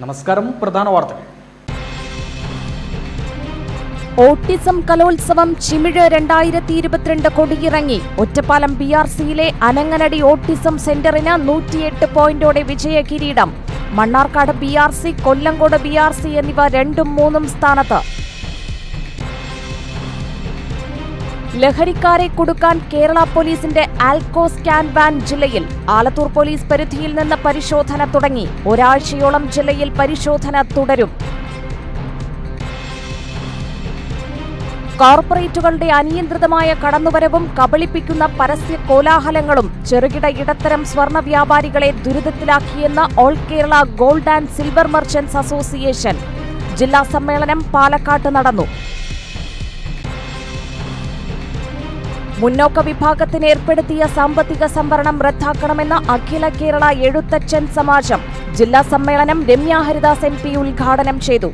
നമസ്കാരം പ്രധാന വാർത്തകൾ ഓട്ടിസം കലോത്സവം ചിമിഴ് രണ്ടായിരത്തി ഇരുപത്തിരണ്ട് കൊടിയിറങ്ങി ഒറ്റപ്പാലം ബി ആർ സിയിലെ അനങ്ങനടി ഓട്ടിസം സെന്ററിന് നൂറ്റിയെട്ട് പോയിന്റോടെ വിജയ കിരീടം Mannarkkad B R C Kollengode B R C എന്നിവ രണ്ടും മൂന്നും സ്ഥാനത്ത് ലഹരിക്കാരെ കൊടുക്കാൻ കേരള പോലീസിന്റെ ആൽക്കോ സ്കാൻ വാൻ ജില്ലയിൽ ആലത്തൂർ പോലീസ് പരിധിയിൽ നിന്ന് പരിശോധന തുടങ്ങി ഒരാഴ്ചയോളം ജില്ലയിൽ പരിശോധന തുടരും കോർപ്പറേറ്റുകളുടെ അനിയന്ത്രിതമായ കടന്നുവരവും കബളിപ്പിക്കുന്ന പരസ്യ കോലാഹലങ്ങളും ചെറുകിട ഇടത്തരം സ്വർണ്ണ വ്യാപാരികളെ ദുരിതത്തിലാക്കിയെന്ന് all Kerala gold and silver merchants association ജില്ലാ സമ്മേളനം പാലക്കാട്ട് നടന്നു മുന്നോക്ക വിഭാഗത്തിന് ഏർപ്പെടുത്തിയ സാമ്പത്തിക സംവരണം റദ്ദാക്കണമെന്ന അഖില കേരള എഴുത്തച്ഛൻ സമാജം ജില്ലാ സമ്മേളനം രമ്യ ഹരിദാസ് എം പി ഉദ്ഘാടനം ചെയ്തു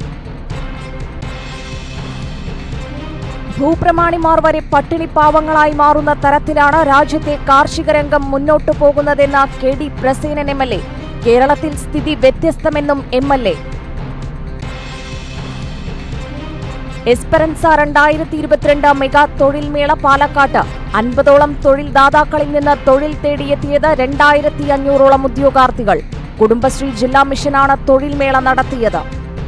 ഭൂപ്രമാണിമാർ വരെ പട്ടിണിപ്പാവങ്ങളായി മാറുന്ന തരത്തിലാണ് രാജ്യത്തെ കാർഷിക രംഗം മുന്നോട്ടു പോകുന്നതെന്ന K D Prasenan M L A കേരളത്തിൽ സ്ഥിതി വ്യത്യസ്തമെന്നും എം എൽ എ എസ്പെറൻസ രണ്ടായിരത്തി ഇരുപത്തിരണ്ട് മെഗാ തൊഴിൽ മേള പാലക്കാട്ട് അൻപതോളം തൊഴിൽ ദാതാക്കളിൽ നിന്ന് തൊഴിൽ തേടിയെത്തിയത് രണ്ടായിരത്തി അഞ്ഞൂറോളം ഉദ്യോഗാർത്ഥികൾ കുടുംബശ്രീ ജില്ലാ മിഷനാണ് തൊഴിൽ മേള നടത്തിയത്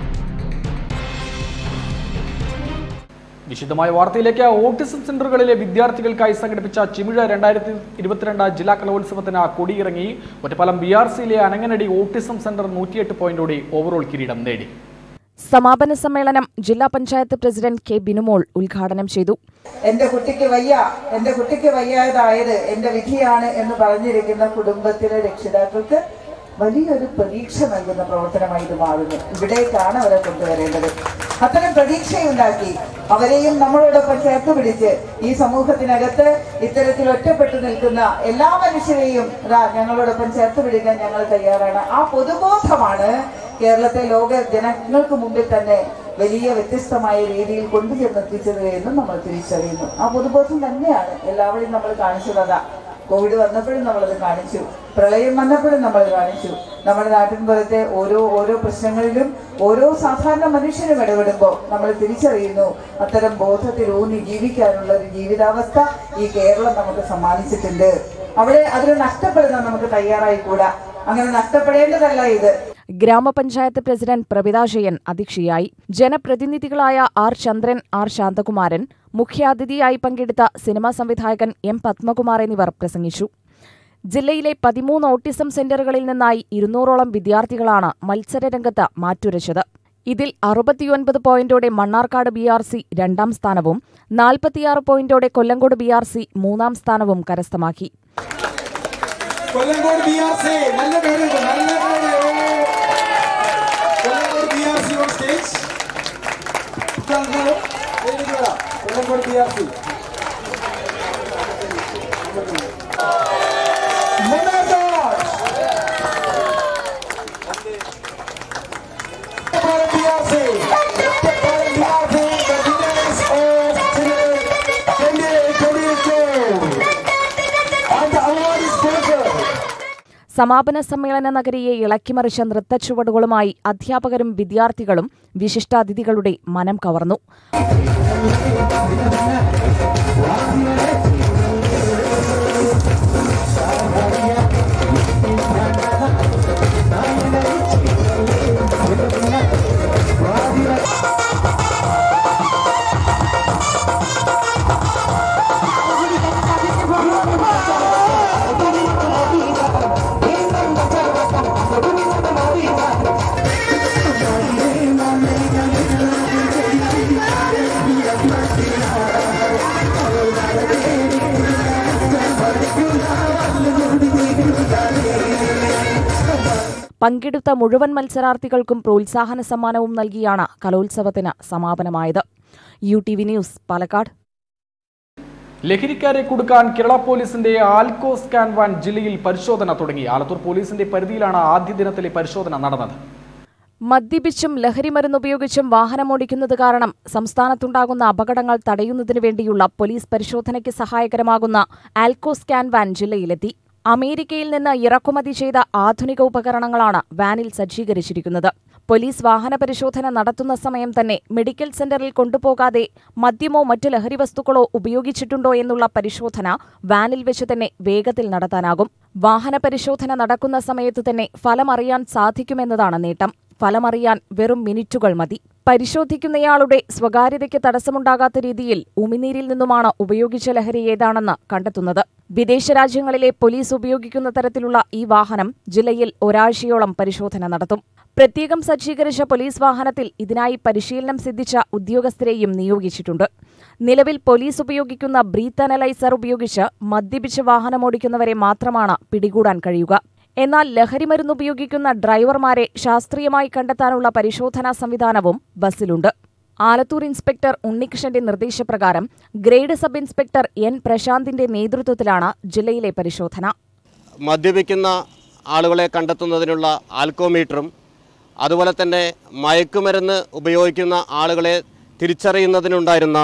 വിശദമായ വാർത്തയിലേക്ക് ഓട്ടിസം സെന്ററുകളിലെ വിദ്യാർത്ഥികൾക്കായി സംഘടിപ്പിച്ച ചിമിഴ രണ്ടായിരത്തി ഇരുപത്തിരണ്ട് ജില്ലാ കലോത്സവത്തിന് കൊടിയിറങ്ങി ഒറ്റപ്പാലം ബി ആർ സിയിലെ അനങ്ങനടി ഓട്ടിസം സെന്റർ നൂറ്റിയെട്ട് പോയിന്റോടെ ഓവറോൾ കിരീടം നേടി സമാപന സമ്മേളനം ജില്ലാ പഞ്ചായത്ത് പ്രസിഡന്റ് കെ ബിനുമോൾ ഉദ്ഘാടനം ചെയ്തു എന്റെ കുട്ടിക്ക് വയ്യ എന്റെ കുട്ടിക്ക് വയ്യാതായത് എന്റെ വിധിയാണ് എന്ന് പറഞ്ഞിരിക്കുന്ന കുടുംബത്തിലെ രക്ഷിതാക്കൾക്ക് വലിയൊരു പ്രതീക്ഷ നൽകുന്ന പ്രവർത്തനമായി ഇത് മാറുന്നു ഇവിടേക്കാണ് അവരെ കൊണ്ടുവരേണ്ടത് അത്തരം പ്രതീക്ഷയുണ്ടാക്കി അവരെയും നമ്മളോടൊപ്പം ചേർത്ത് പിടിച്ച് ഈ സമൂഹത്തിനകത്ത് ഇത്തരത്തിൽ ഒറ്റപ്പെട്ടു നിൽക്കുന്ന എല്ലാ മനുഷ്യരെയും ഇതാ ഞങ്ങളോടൊപ്പം ചേർത്ത് പിടിക്കാൻ ഞങ്ങൾ തയ്യാറാണ് ആ പൊതുബോധമാണ് കേരളത്തെ ലോക ജനങ്ങൾക്ക് മുമ്പിൽ തന്നെ വലിയ വ്യത്യസ്തമായ രീതിയിൽ കൊണ്ടുചെന്നെത്തിച്ചത് എന്നും നമ്മൾ തിരിച്ചറിയുന്നു ആ പൊതുബോധം തന്നെയാണ് എല്ലാവരെയും നമ്മൾ കാണിച്ചു തന്ന കോവിഡ് വന്നപ്പോഴും നമ്മളത് കാണിച്ചു പ്രളയം വന്നപ്പോഴും നമ്മൾ കാണിച്ചു നമ്മുടെ നാട്ടിൻപുറത്തെ ഓരോ ഓരോ പ്രശ്നങ്ങളിലും ഓരോ സാധാരണ മനുഷ്യനും ഇടപെടുമ്പോൾ നമ്മൾ തിരിച്ചറിയുന്നു അത്തരം ബോധത്തിൽ ഊന്നി ജീവിക്കാനുള്ള ഒരു ജീവിതാവസ്ഥ ഈ കേരളം നമുക്ക് സമ്മാനിച്ചിട്ടുണ്ട് അവിടെ അതിന് നഷ്ടപ്പെടുത്താൻ നമുക്ക് തയ്യാറായിക്കൂടാ അങ്ങനെ നഷ്ടപ്പെടേണ്ടതല്ല ഇത് ഗ്രാമപഞ്ചായത്ത് പ്രസിഡന്റ് പ്രവിത ജയൻ അധ്യക്ഷയായി ജനപ്രതിനിധികളായ ആർ ചന്ദ്രൻ ആർ ശാന്തകുമാരൻ മുഖ്യാതിഥിയായി പങ്കെടുത്ത സിനിമാ സംവിധായകൻ എം പത്മകുമാർ എന്നിവർ പ്രസംഗിച്ചു ജില്ലയിലെ പതിമൂന്ന് ഓട്ടിസം സെന്ററുകളിൽ നിന്നായി ഇരുന്നൂറോളം വിദ്യാർത്ഥികളാണ് മത്സരരംഗത്ത് മാറ്റുരച്ചത് ഇതിൽ അറുപത്തിയൊൻപത് പോയിന്റോടെ മണ്ണാർക്കാട് ബി ആർ സി രണ്ടാം സ്ഥാനവും നാൽപ്പത്തിയാറ് പോയിന്റോടെ കൊല്ലങ്കോട് ബി ആർ സി മൂന്നാം സ്ഥാനവും കരസ്ഥമാക്കി കൊല്ലങ്കോട് ബി ആർ സി നല്ല പേര് നല്ല പേര് Kollengode B R C on stage Kollengode B R C And the award is sponsored സമാപന സമ്മേളന നഗരിയെ ഇളക്കിമറിച്ച നൃത്തച്ചുവടുകളുമായി അധ്യാപകരും വിദ്യാർത്ഥികളും വിശിഷ്ടാതിഥികളുടെ മനം കവർന്നു പങ്കെടുത്ത മുഴുവൻ മത്സരാർത്ഥികൾക്കും പ്രോത്സാഹന സമ്മാനവും നൽകിയാണ് കലോത്സവത്തിന് സമാപനമായത് U T V news Palakkad ലഹരിക്കാരെ കൊടുക്കാൻ കേരള പോലീസിന്റെ ആൽക്കോ സ്കാൻ വാൻ ജില്ലയിൽ പരിശോധന തുടങ്ങി ആലത്തൂർ പോലീസിന്റെ പരിധിയിലാണ് ആദ്യ ദിനത്തിലെ പരിശോധന നടന്നത് മദ്യപിച്ചും ലഹരിമരുന്നുപയോഗിച്ചും വാഹനമോടിക്കുന്നത് കാരണം സംസ്ഥാനത്തുണ്ടാകുന്ന അപകടങ്ങൾ തടയുന്നതിനു വേണ്ടിയുള്ള പോലീസ് പരിശോധനയ്ക്ക് സഹായകരമാകുന്ന ആൽക്കോ സ്കാൻ വാൻ ജില്ലയിലെത്തി അമേരിക്കയിൽ നിന്ന് ഇറക്കുമതി ചെയ്ത ആധുനിക ഉപകരണങ്ങളാണ് വാനിൽ സജ്ജീകരിച്ചിരിക്കുന്നത് പോലീസ് വാഹന പരിശോധന നടത്തുന്ന സമയം തന്നെ മെഡിക്കൽ സെന്ററിൽ കൊണ്ടുപോകാതെ മദ്യമോ മറ്റ് ലഹരി വസ്തുക്കളോ ഉപയോഗിച്ചിട്ടുണ്ടോ എന്നുള്ള പരിശോധന വാനിൽ വെച്ച് തന്നെ വേഗത്തിൽ നടത്താനാകും വാഹന പരിശോധന നടക്കുന്ന സമയത്ത് തന്നെ ഫലമറിയാൻ സാധിക്കുമെന്നതാണ് നേട്ടം ഫലമറിയാൻ വെറും മിനിറ്റുകൾ മതി പരിശോധിക്കുന്നയാളുടെ സ്വകാര്യതയ്ക്ക് തടസ്സമുണ്ടാകാത്ത രീതിയിൽ ഉമിനീരിൽ നിന്നുമാണ് ഉപയോഗിച്ച ലഹരി ഏതാണെന്ന് കണ്ടെത്തുന്നത് വിദേശ രാജ്യങ്ങളിലെ പോലീസ് ഉപയോഗിക്കുന്ന തരത്തിലുള്ള ഈ വാഹനം ജില്ലയിൽ ഒരാഴ്ചയോളം പരിശോധന നടത്തും പ്രത്യേകം സജ്ജീകരിച്ച പോലീസ് വാഹനത്തിൽ ഇതിനായി പരിശീലനം സിദ്ധിച്ച ഉദ്യോഗസ്ഥരെയും നിയോഗിച്ചിട്ടുണ്ട് നിലവിൽ പോലീസ് ഉപയോഗിക്കുന്ന ബ്രീത്ത് അനലൈസർ ഉപയോഗിച്ച് മദ്യപിച്ച് വാഹനമോടിക്കുന്നവരെ മാത്രമാണ് പിടികൂടാൻ കഴിയുക എന്നാൽ ലഹരിമരുന്ന് ഉപയോഗിക്കുന്ന ഡ്രൈവർമാരെ ശാസ്ത്രീയമായി കണ്ടെത്താനുള്ള പരിശോധനാ സംവിധാനവും ബസ്സിലുണ്ട് ആലത്തൂർ ഇൻസ്പെക്ടർ ഉണ്ണികൃഷ്ണന്റെ നിർദ്ദേശപ്രകാരം ഗ്രേഡ് സബ് ഇൻസ്പെക്ടർ എൻ പ്രശാന്തിന്റെ നേതൃത്വത്തിലാണ് ജില്ലയിലെ പരിശോധന മദ്യപിക്കുന്ന ആളുകളെ കണ്ടെത്തുന്നതിനുള്ള ആൽക്കോമീറ്ററും അതുപോലെ തന്നെ മയക്കുമരുന്ന് ഉപയോഗിക്കുന്ന ആളുകളെ തിരിച്ചറിയുന്നതിനുണ്ടായിരുന്ന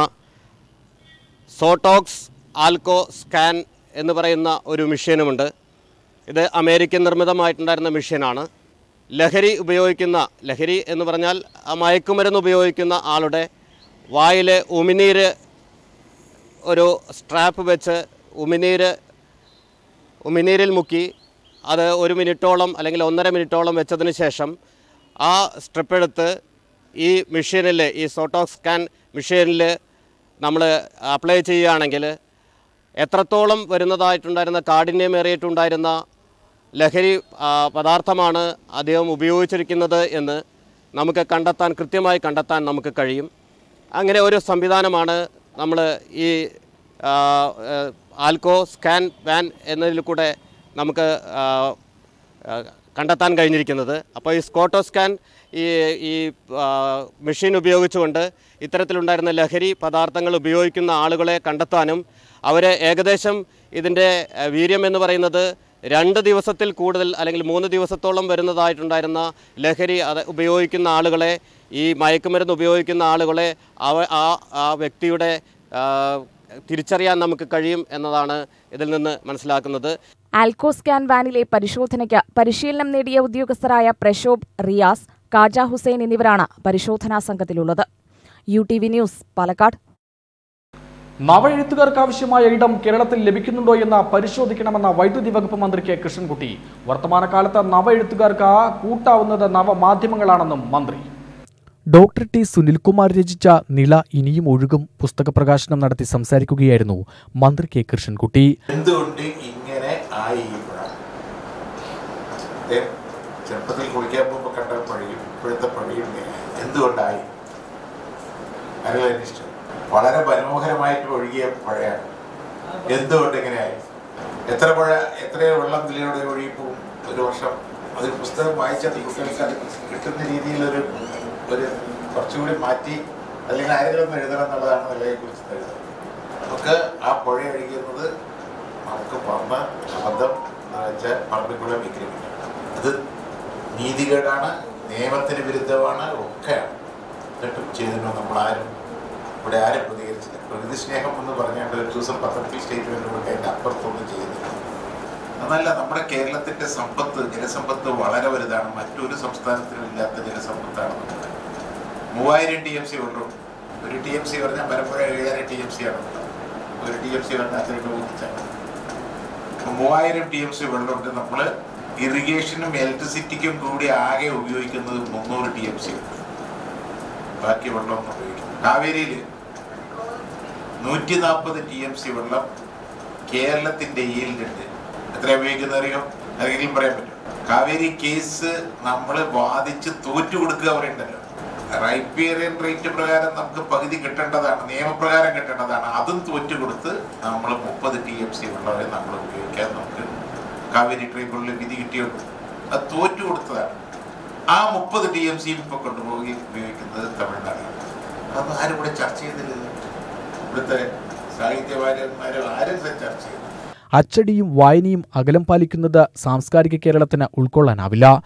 സോട്ടോക്സ് ആൽക്കോ സ്കാൻ എന്ന് പറയുന്ന ഒരു മെഷീനുമുണ്ട് ഇത് അമേരിക്കൻ നിർമ്മിതമായിട്ടുണ്ടായിരുന്ന മെഷീനാണ് ലഹരി ഉപയോഗിക്കുന്ന ലഹരി എന്ന് പറഞ്ഞാൽ ആ മയക്കുമരുന്ന് ഉപയോഗിക്കുന്ന ആളുടെ വായിലെ ഉമിനീര് ഒരു സ്ട്രാപ്പ് വെച്ച് ഉമിനീര് ഉമിനീരിൽ മുക്കി അത് ഒരു മിനിറ്റോളം അല്ലെങ്കിൽ ഒന്നര മിനിറ്റോളം വെച്ചതിന് ശേഷം ആ സ്ട്രിപ്പ് എടുത്ത് ഈ മെഷീനിൽ ഈ സോട്ടോക്സ് സ്കാൻ മെഷീനിൽ നമ്മൾ അപ്ലൈ ചെയ്യുകയാണെങ്കിൽ എത്രത്തോളം വരുന്നതായിട്ടുണ്ടായിരുന്ന കാഠിന്യമേറിയിട്ടുണ്ടായിരുന്ന ലഹരി ആ, പദാർത്ഥമാണ് അദ്ദേഹം ഉപയോഗിച്ചിരിക്കുന്നത് എന്ന് നമുക്ക് കണ്ടെത്താൻ കൃത്യമായി കണ്ടെത്താൻ നമുക്ക് കഴിയും അങ്ങനെ ഒരു സംവിധാനമാണ് നമ്മൾ ഈ ആ, ആ, ആൽക്കോ സ്കാൻ വാൻ എന്നതിൽ കൂടെ നമുക്ക് ആ, ആ, കണ്ടെത്താൻ കഴിഞ്ഞിരിക്കുന്നത് അപ്പോൾ ഈ സ്കോട്ടോ സ്കാൻ ഈ ഈ ആ, മെഷീൻ ഉപയോഗിച്ചുകൊണ്ട് ഇത്തരത്തിലുണ്ടായിരുന്ന ലഹരി പദാർത്ഥങ്ങൾ ഉപയോഗിക്കുന്ന ആളുകളെ കണ്ടെത്താനും അവരെ ഏകദേശം ഇതിൻ്റെ ആ, വീര്യം എന്ന് പറയുന്നത് രണ്ട് ദിവസത്തിൽ കൂടുതൽ അല്ലെങ്കിൽ മൂന്ന് ദിവസത്തോളം വരുന്നതായിട്ടുണ്ടായിരുന്ന ലഹരി അത് ഉപയോഗിക്കുന്ന ആളുകളെ ഈ മയക്കുമരുന്ന് ഉപയോഗിക്കുന്ന ആളുകളെ അവ ആ ആ വ്യക്തിയുടെ ആ, തിരിച്ചറിയാൻ നമുക്ക് കഴിയും എന്നതാണ് ഇതിൽ നിന്ന് മനസ്സിലാക്കുന്നത് ആൽക്കോ സ്കാൻ വാനിലെ പരിശോധനയ്ക്ക് പരിശീലനം നേടിയ ഉദ്യോഗസ്ഥരായ പ്രശോഭ് റിയാസ് കാജ ഹുസൈൻ എന്നിവരാണ് പരിശോധനാ സംഘത്തിലുള്ളത് U T V news Palakkad നവ എഴുത്തുകാർക്ക് ആവശ്യമായ ഇടം കേരളത്തിൽ ലഭിക്കുന്നുണ്ടോ എന്ന് പരിശോധിക്കണമെന്ന വൈദ്യുതി വകുപ്പ് മന്ത്രി കെ കൃഷ്ണൻകുട്ടി വർത്തമാനകാലത്ത് നവ എഴുത്തുകാർക്ക് കൂട്ടാവുന്നത് നവമാധ്യമങ്ങളാണെന്നും മന്ത്രി ഡോക്ടർ ടി സുനിൽകുമാർ രചിച്ച നിള ഇനിയും ഒഴുകും പുസ്തക പ്രകാശനം നടത്തി സംസാരിക്കുകയായിരുന്നു മന്ത്രി കെ കൃഷ്ണൻകുട്ടി എന്തുകൊണ്ട് ഇങ്ങനെ ആയി ഈ പുഴ അദ്ദേഹം ചെറുപ്പത്തിൽ കുളിക്കാൻ പോകുമ്പോൾ കണ്ട പഴയും ഇപ്പോഴത്തെ പഴയും ഇങ്ങനെ എന്തുകൊണ്ടായി ആരെങ്കിലും ഇഷ്ടം വളരെ മനോഹരമായിട്ട് ഒഴുകിയ പുഴയാണ് എന്തുകൊണ്ട് ഇങ്ങനെയായി എത്ര പുഴ എത്ര വെള്ളം ഇതിലൂടെ ഒഴുകിപ്പോവും ഒരു വർഷം അതൊരു പുസ്തകം വായിച്ചാൽ കുട്ടികൾക്ക് അത് കിട്ടുന്ന രീതിയിലൊരു ഒരു കുറച്ചുകൂടി മാറ്റി അല്ലെങ്കിൽ ആരെങ്കിലും ഒന്ന് എഴുതണം എന്നുള്ളതാണ് നിലയെക്കുറിച്ച് എഴുതുന്നത് നമുക്ക് ആ പുഴ ഒഴുകുന്നത് നമുക്ക് വന്ന അബദ്ധം എന്ന് വെച്ചാൽ പറമ്പിക്കുള്ള വിഗ്രഹം അത് നീതികേടാണ് നിയമത്തിന് വിരുദ്ധമാണ് ഒക്കെയാണ് എന്നിട്ടും ചെയ്തിട്ടും നമ്മളാരും ഇവിടെ ആരും പ്രതികരിച്ചില്ല പ്രകൃതി സ്നേഹം എന്ന് പറഞ്ഞുകൊണ്ട് ഒരു ദിവസം പത്രത്തിൽ സ്റ്റേറ്റ്മെന്റ് കൊടുക്കുക അതിൻ്റെ അപ്പുറത്തൊന്നും ചെയ്യുന്നില്ല അതല്ല നമ്മുടെ കേരളത്തിന്റെ സമ്പത്ത് ജലസമ്പത്ത് വളരെ വലുതാണ് മറ്റൊരു സംസ്ഥാനത്തിനും ഇല്ലാത്ത ജലസമ്പത്താണ് നമ്മുടെ മൂവായിരം ടി എം സി വെള്ളമുണ്ട് ഒരു ടി എം സി പറഞ്ഞാൽ പലപ്പോഴും ഏഴര ടി എം സി ആണ് ഒരു ടി എം സി പറഞ്ഞാൽ അത്രയൊക്കെ ഊഹിച്ചാണ് അപ്പൊ മൂവായിരം ടി എം സി വെള്ളമുണ്ട് നമ്മൾ ഇറിഗേഷനും ഇലക്ട്രിസിറ്റിക്കും കൂടി ആകെ ഉപയോഗിക്കുന്നത് മുന്നൂറ് ടി എം സി ഉണ്ട് ബാക്കി വെള്ളമൊന്നും ഉപയോഗിക്കും കാവേരിയിൽ നൂറ്റി നാൽപ്പത് ടി എം സി വെള്ളം കേരളത്തിന്റെ ഈൽഡുണ്ട് എത്ര ഉപയോഗിക്കുന്ന അറിയോ ആരെങ്കിലും പറയാൻ പറ്റും കാവേരി കേസ് നമ്മൾ വാദിച്ച് തോറ്റു കൊടുക്കുക പറയുണ്ടല്ലോ റൈപ്പേറിയൻ റേറ്റ് പ്രകാരം നമുക്ക് പകുതി കിട്ടേണ്ടതാണ് നിയമപ്രകാരം കിട്ടേണ്ടതാണ് അതും തോറ്റു കൊടുത്ത് നമ്മൾ മുപ്പത് ടി എം സി വെള്ളമേ നമ്മൾ ഉപയോഗിക്കാൻ നമുക്ക് കാവേരി ട്രൈബ്യൂണലിൽ വിധി കിട്ടിയുള്ളൂ അത് തോറ്റു കൊടുത്തതാണ് ആ മുപ്പത് ടി എം സിയും ഇപ്പൊ കൊണ്ടുപോയി ഉപയോഗിക്കുന്നത് തമിഴ്നാടാണ് അതൊന്നും ആരും ഇവിടെ ചർച്ച ചെയ്തില്ല ഇവിടുത്തെ സാഹിത്യകാരന്മാരും ആരും ചർച്ച ചെയ്തു അച്ചടിയും വായനയും അകലം പാലിക്കുന്നത് സാംസ്കാരിക കേരളത്തിന് ഉൾക്കൊള്ളാനാവില്ല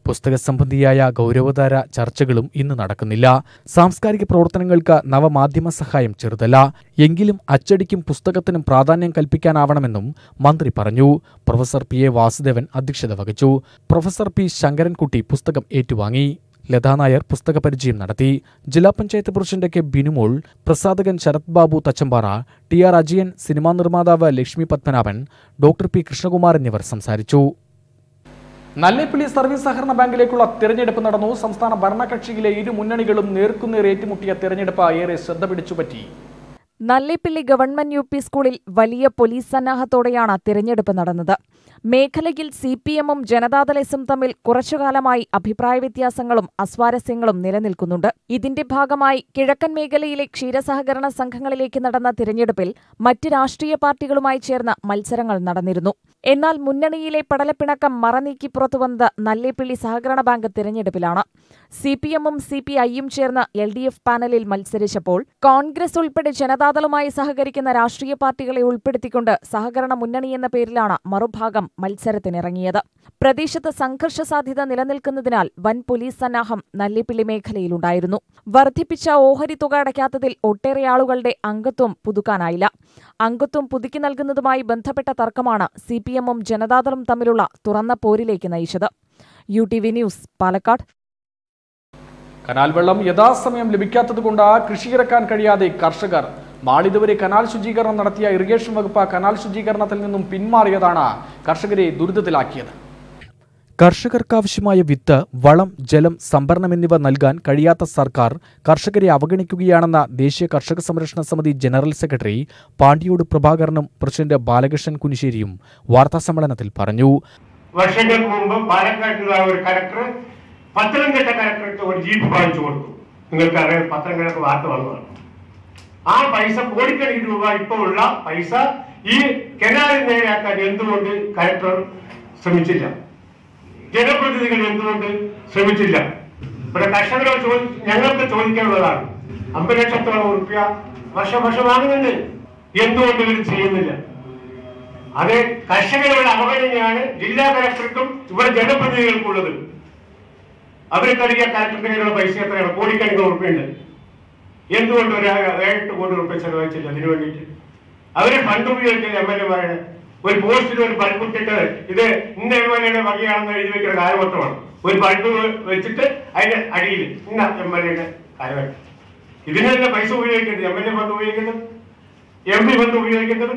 പുസ്തക സംബന്ധിയായ ഗൗരവതര ചർച്ചകളും ഇന്ന് നടക്കുന്നില്ല സാംസ്കാരിക പ്രവർത്തനങ്ങൾക്ക് നവമാധ്യമ സഹായം ചെറുതല്ല എങ്കിലും അച്ചടിക്കും പുസ്തകത്തിനും പ്രാധാന്യം കൽപ്പിക്കാനാവണമെന്നും മന്ത്രി പറഞ്ഞു പ്രൊഫസർ പി എ വാസുദേവൻ അധ്യക്ഷത വഹിച്ചു പ്രൊഫസർ പി ശങ്കരൻകുട്ടി പുസ്തകം ഏറ്റുവാങ്ങി ലതാ നായർ പുസ്തക പരിചയം നടത്തി ജില്ലാ പഞ്ചായത്ത് പ്രസിഡന്റ് കെ ബിനുമോൾ പ്രസാധകൻ Sarath Babu Thachampara T R Ajayan cinema നിർമ്മാതാവ് ലക്ഷ്മി പത്മനാഭൻ ഡോക്ടർ പി കൃഷ്ണകുമാർ എന്നിവർ സംസാരിച്ചു നല്ലേപ്പിള്ളി സർവീസ് സഹകരണ ബാങ്കിലേക്കുള്ള തെരഞ്ഞെടുപ്പ് നടന്നു സംസ്ഥാന ഭരണകക്ഷിയിലെ ഇരു മുന്നണികളും നേർക്കുനേർ ഏറ്റുമുട്ടിയ തെരഞ്ഞെടുപ്പ് ഏറെ ശ്രദ്ധ പിടിച്ചുപറ്റി നല്ലേപ്പിള്ളി ഗവൺമെന്റ് യു പി സ്കൂളിൽ വലിയ പോലീസ് സന്നാഹത്തോടെയാണ് തിരഞ്ഞെടുപ്പ് നടന്നത് മേഖലയിൽ സി പി എമ്മും ജനതാദൾ എസും തമ്മിൽ കുറച്ചുകാലമായി അഭിപ്രായ വ്യത്യാസങ്ങളും അസ്വാരസ്യങ്ങളും നിലനിൽക്കുന്നുണ്ട് ഇതിന്റെ ഭാഗമായി കിഴക്കൻ മേഖലയിലെ ക്ഷീരസഹകരണ സംഘങ്ങളിലേക്ക് നടന്ന തിരഞ്ഞെടുപ്പിൽ മറ്റ് രാഷ്ട്രീയ പാർട്ടികളുമായി ചേർന്ന് മത്സരങ്ങൾ നടന്നിരുന്നു എന്നാൽ മുന്നണിയിലെ പടലപ്പിണക്കം മറനീക്കി പുറത്തുവന്നത് നല്ലേപ്പിള്ളി സഹകരണ ബാങ്ക് തിരഞ്ഞെടുപ്പിലാണ് സി പി എമ്മും സി പി ഐയും ചേർന്ന് എൽ ഡി എഫ് പാനലിൽ മത്സരിച്ചപ്പോൾ കോൺഗ്രസ് ഉൾപ്പെടെ ജനതാദളുമായി സഹകരിക്കുന്ന രാഷ്ട്രീയ പാർട്ടികളെ ഉൾപ്പെടുത്തിക്കൊണ്ട് സഹകരണ മുന്നണി എന്ന പേരിലാണ് മറുഭാഗം മത്സരത്തിനിറങ്ങിയത് പ്രദേശത്ത് സംഘർഷ സാധ്യത നിലനിൽക്കുന്നതിനാൽ വൻ പോലീസ് സന്നാഹം നല്ലിപ്പിള്ളി മേഖലയിലുണ്ടായിരുന്നു വർദ്ധിപ്പിച്ച ഓഹരി തുക അടയ്ക്കാത്തതിൽ ഒട്ടേറെ ആളുകളുടെ അംഗത്വം പുതുക്കാനായില്ല അംഗത്വം പുതുക്കി നൽകുന്നതുമായി ബന്ധപ്പെട്ട തർക്കമാണ് സി പി എമ്മും ജനതാദളും തമ്മിലുള്ള തുറന്ന പോരിലേക്ക് നയിച്ചത് U T V news Palakkad canal വെള്ളം യഥാസമയം ലഭിക്കാത്തതുകൊണ്ട് കൃഷിയിറക്കാൻ കഴിയാതെ കർഷകർ നാളിതുവരെ കനാൽ ശുചീകരണം നടത്തിയ ഇറിഗേഷൻ വകുപ്പ് കനാൽ ശുചീകരണത്തിൽ നിന്നും പിന്മാറിയതാണ് കർഷകരെ ദുരിതത്തിലാക്കിയത് കർഷകർക്കാവശ്യമായ വിത്ത് വളം ജലം സംഭരണം എന്നിവ നൽകാൻ കഴിയാത്ത സർക്കാർ കർഷകരെ അവഗണിക്കുകയാണെന്ന ദേശീയ കർഷക സംരക്ഷണ സമിതി ജനറൽ സെക്രട്ടറി പാണ്ഡിയോട് പ്രഭാകരനും പ്രസിഡന്റ് ബാലകൃഷ്ണൻ കുനിശ്ശേരിയും വാർത്താസമ്മേളനത്തിൽ പറഞ്ഞു വർഷങ്ങൾക്ക് മുമ്പ് പാലക്കാട്ടിലുള്ള ഒരു കലക്ടർ പത്തനംതിട്ട കലക്ടർക്ക് ഒരു ജീപ്പ് വാങ്ങിച്ചു കൊടുത്തു നിങ്ങൾക്ക് അറിയാം പത്തനംതിട്ട വാർത്ത വന്നതാണ് ആ പൈസ കോടിക്കണക്കിന് രൂപ ഇപ്പോൾ ഉള്ള പൈസ ഈ കനാലിൽ നേരെയാക്കാൻ എന്തുകൊണ്ട് കലക്ടർ ശ്രമിച്ചില്ല ജനപ്രതിനിധികൾ എന്തുകൊണ്ട് ശ്രമിച്ചില്ല ഇവിടെ കർഷകരോട് ചോദി ഞങ്ങൾക്ക് ചോദിക്കാനുള്ളതാണ് അമ്പത് ലക്ഷത്തോളം ഉറുപ്പ്യ വർഷം വർഷം വാങ്ങുന്നുണ്ട് എന്തുകൊണ്ട് ഇവർ ചെയ്യുന്നില്ല അത് കർഷകരുടെ അവഗണനയാണ് ജില്ലാ കലക്ടർക്കും ഇവിടെ ജനപ്രതിനിധികൾക്കുള്ളത് അവർക്കറിയാം കലക്ടറിന്റെ കയ്യിലുള്ള പൈസ എത്രയാണ് കോടിക്കണക്കിന് ഉറുപ്പയുണ്ട് എന്തുകൊണ്ട് ഒരു ഏഴെട്ട് കോടി ഉറുപ്പ്യ ചെലവഴിച്ചില്ല അതിനു വേണ്ടിയിട്ട് അവര് ഫണ്ട് ഉപയോഗിക്കില്ല എം എൽ എമാരുടെ ഒരു പോസ്റ്റിൽ ഒരു ബൾബ് ഇട്ടിട്ട് ഇത് ഇന്ന എം എൽ എയുടെ വകയാണെന്ന് എഴുതി വെക്കുന്ന കാലഘട്ടമാണ് ഒരു ബൾബ് വെച്ചിട്ട് അതിന്റെ അടിയിൽ ഇന്ന എം എൽ എയുടെ കാലഘട്ടം ഇതിന് തന്നെ പൈസ ഉപയോഗിക്കുന്നത് എം എൽ എ ഫണ്ട് ഉപയോഗിക്കുന്നത് എം പി ഫണ്ട് ഉപയോഗിക്കുന്നത്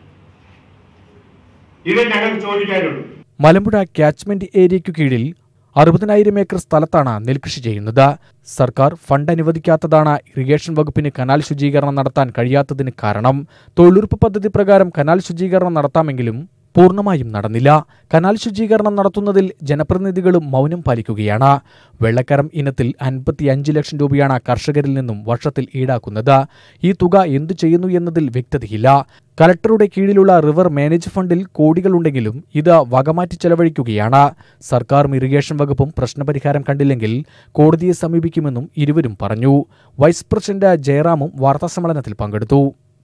ഇത് ഞങ്ങൾക്ക് ചോദിക്കാനുള്ളൂ മലമ്പുഴ ക്യാച്ച്മെന്റ് ഏരിയയ്ക്കു കീഴിൽ അറുപതിനായിരം ഏക്കർ സ്ഥലത്താണ് നെൽകൃഷി ചെയ്യുന്നത് സർക്കാർ ഫണ്ട് അനുവദിക്കാത്തതാണ് ഇറിഗേഷൻ വകുപ്പിന് കനാൽ ശുചീകരണം നടത്താൻ കഴിയാത്തതിന് കാരണം തൊഴിലുറപ്പ് പദ്ധതി പ്രകാരം കനാൽ ശുചീകരണം നടത്താമെങ്കിലും പൂർണ്ണമായും നടന്നില്ല കനാൽ ശുചീകരണം നടത്തുന്നതിൽ ജനപ്രതിനിധികളും മൗനം പാലിക്കുകയാണ് വെള്ളക്കരം ഇനത്തിൽ അൻപത്തിയഞ്ച് ലക്ഷം രൂപയാണ് കർഷകരിൽ നിന്നും വർഷത്തിൽ ഈടാക്കുന്നത് ഈ തുക എന്തു ചെയ്യുന്നു എന്നതിൽ വ്യക്തതയില്ല കലക്ടറുടെ കീഴിലുള്ള റിവർ മാനേജ് ഫണ്ടിൽ കോടികളുണ്ടെങ്കിലും ഇത് വകമാറ്റി ചെലവഴിക്കുകയാണ് സർക്കാരും ഇറിഗേഷൻ വകുപ്പും പ്രശ്നപരിഹാരം കണ്ടില്ലെങ്കിൽ കോടതിയെ സമീപിക്കുമെന്നും ഇരുവരും പറഞ്ഞു വൈസ് പ്രസിഡന്റ് ജയറാമും വാർത്താസമ്മേളനത്തിൽ പങ്കെടുത്തു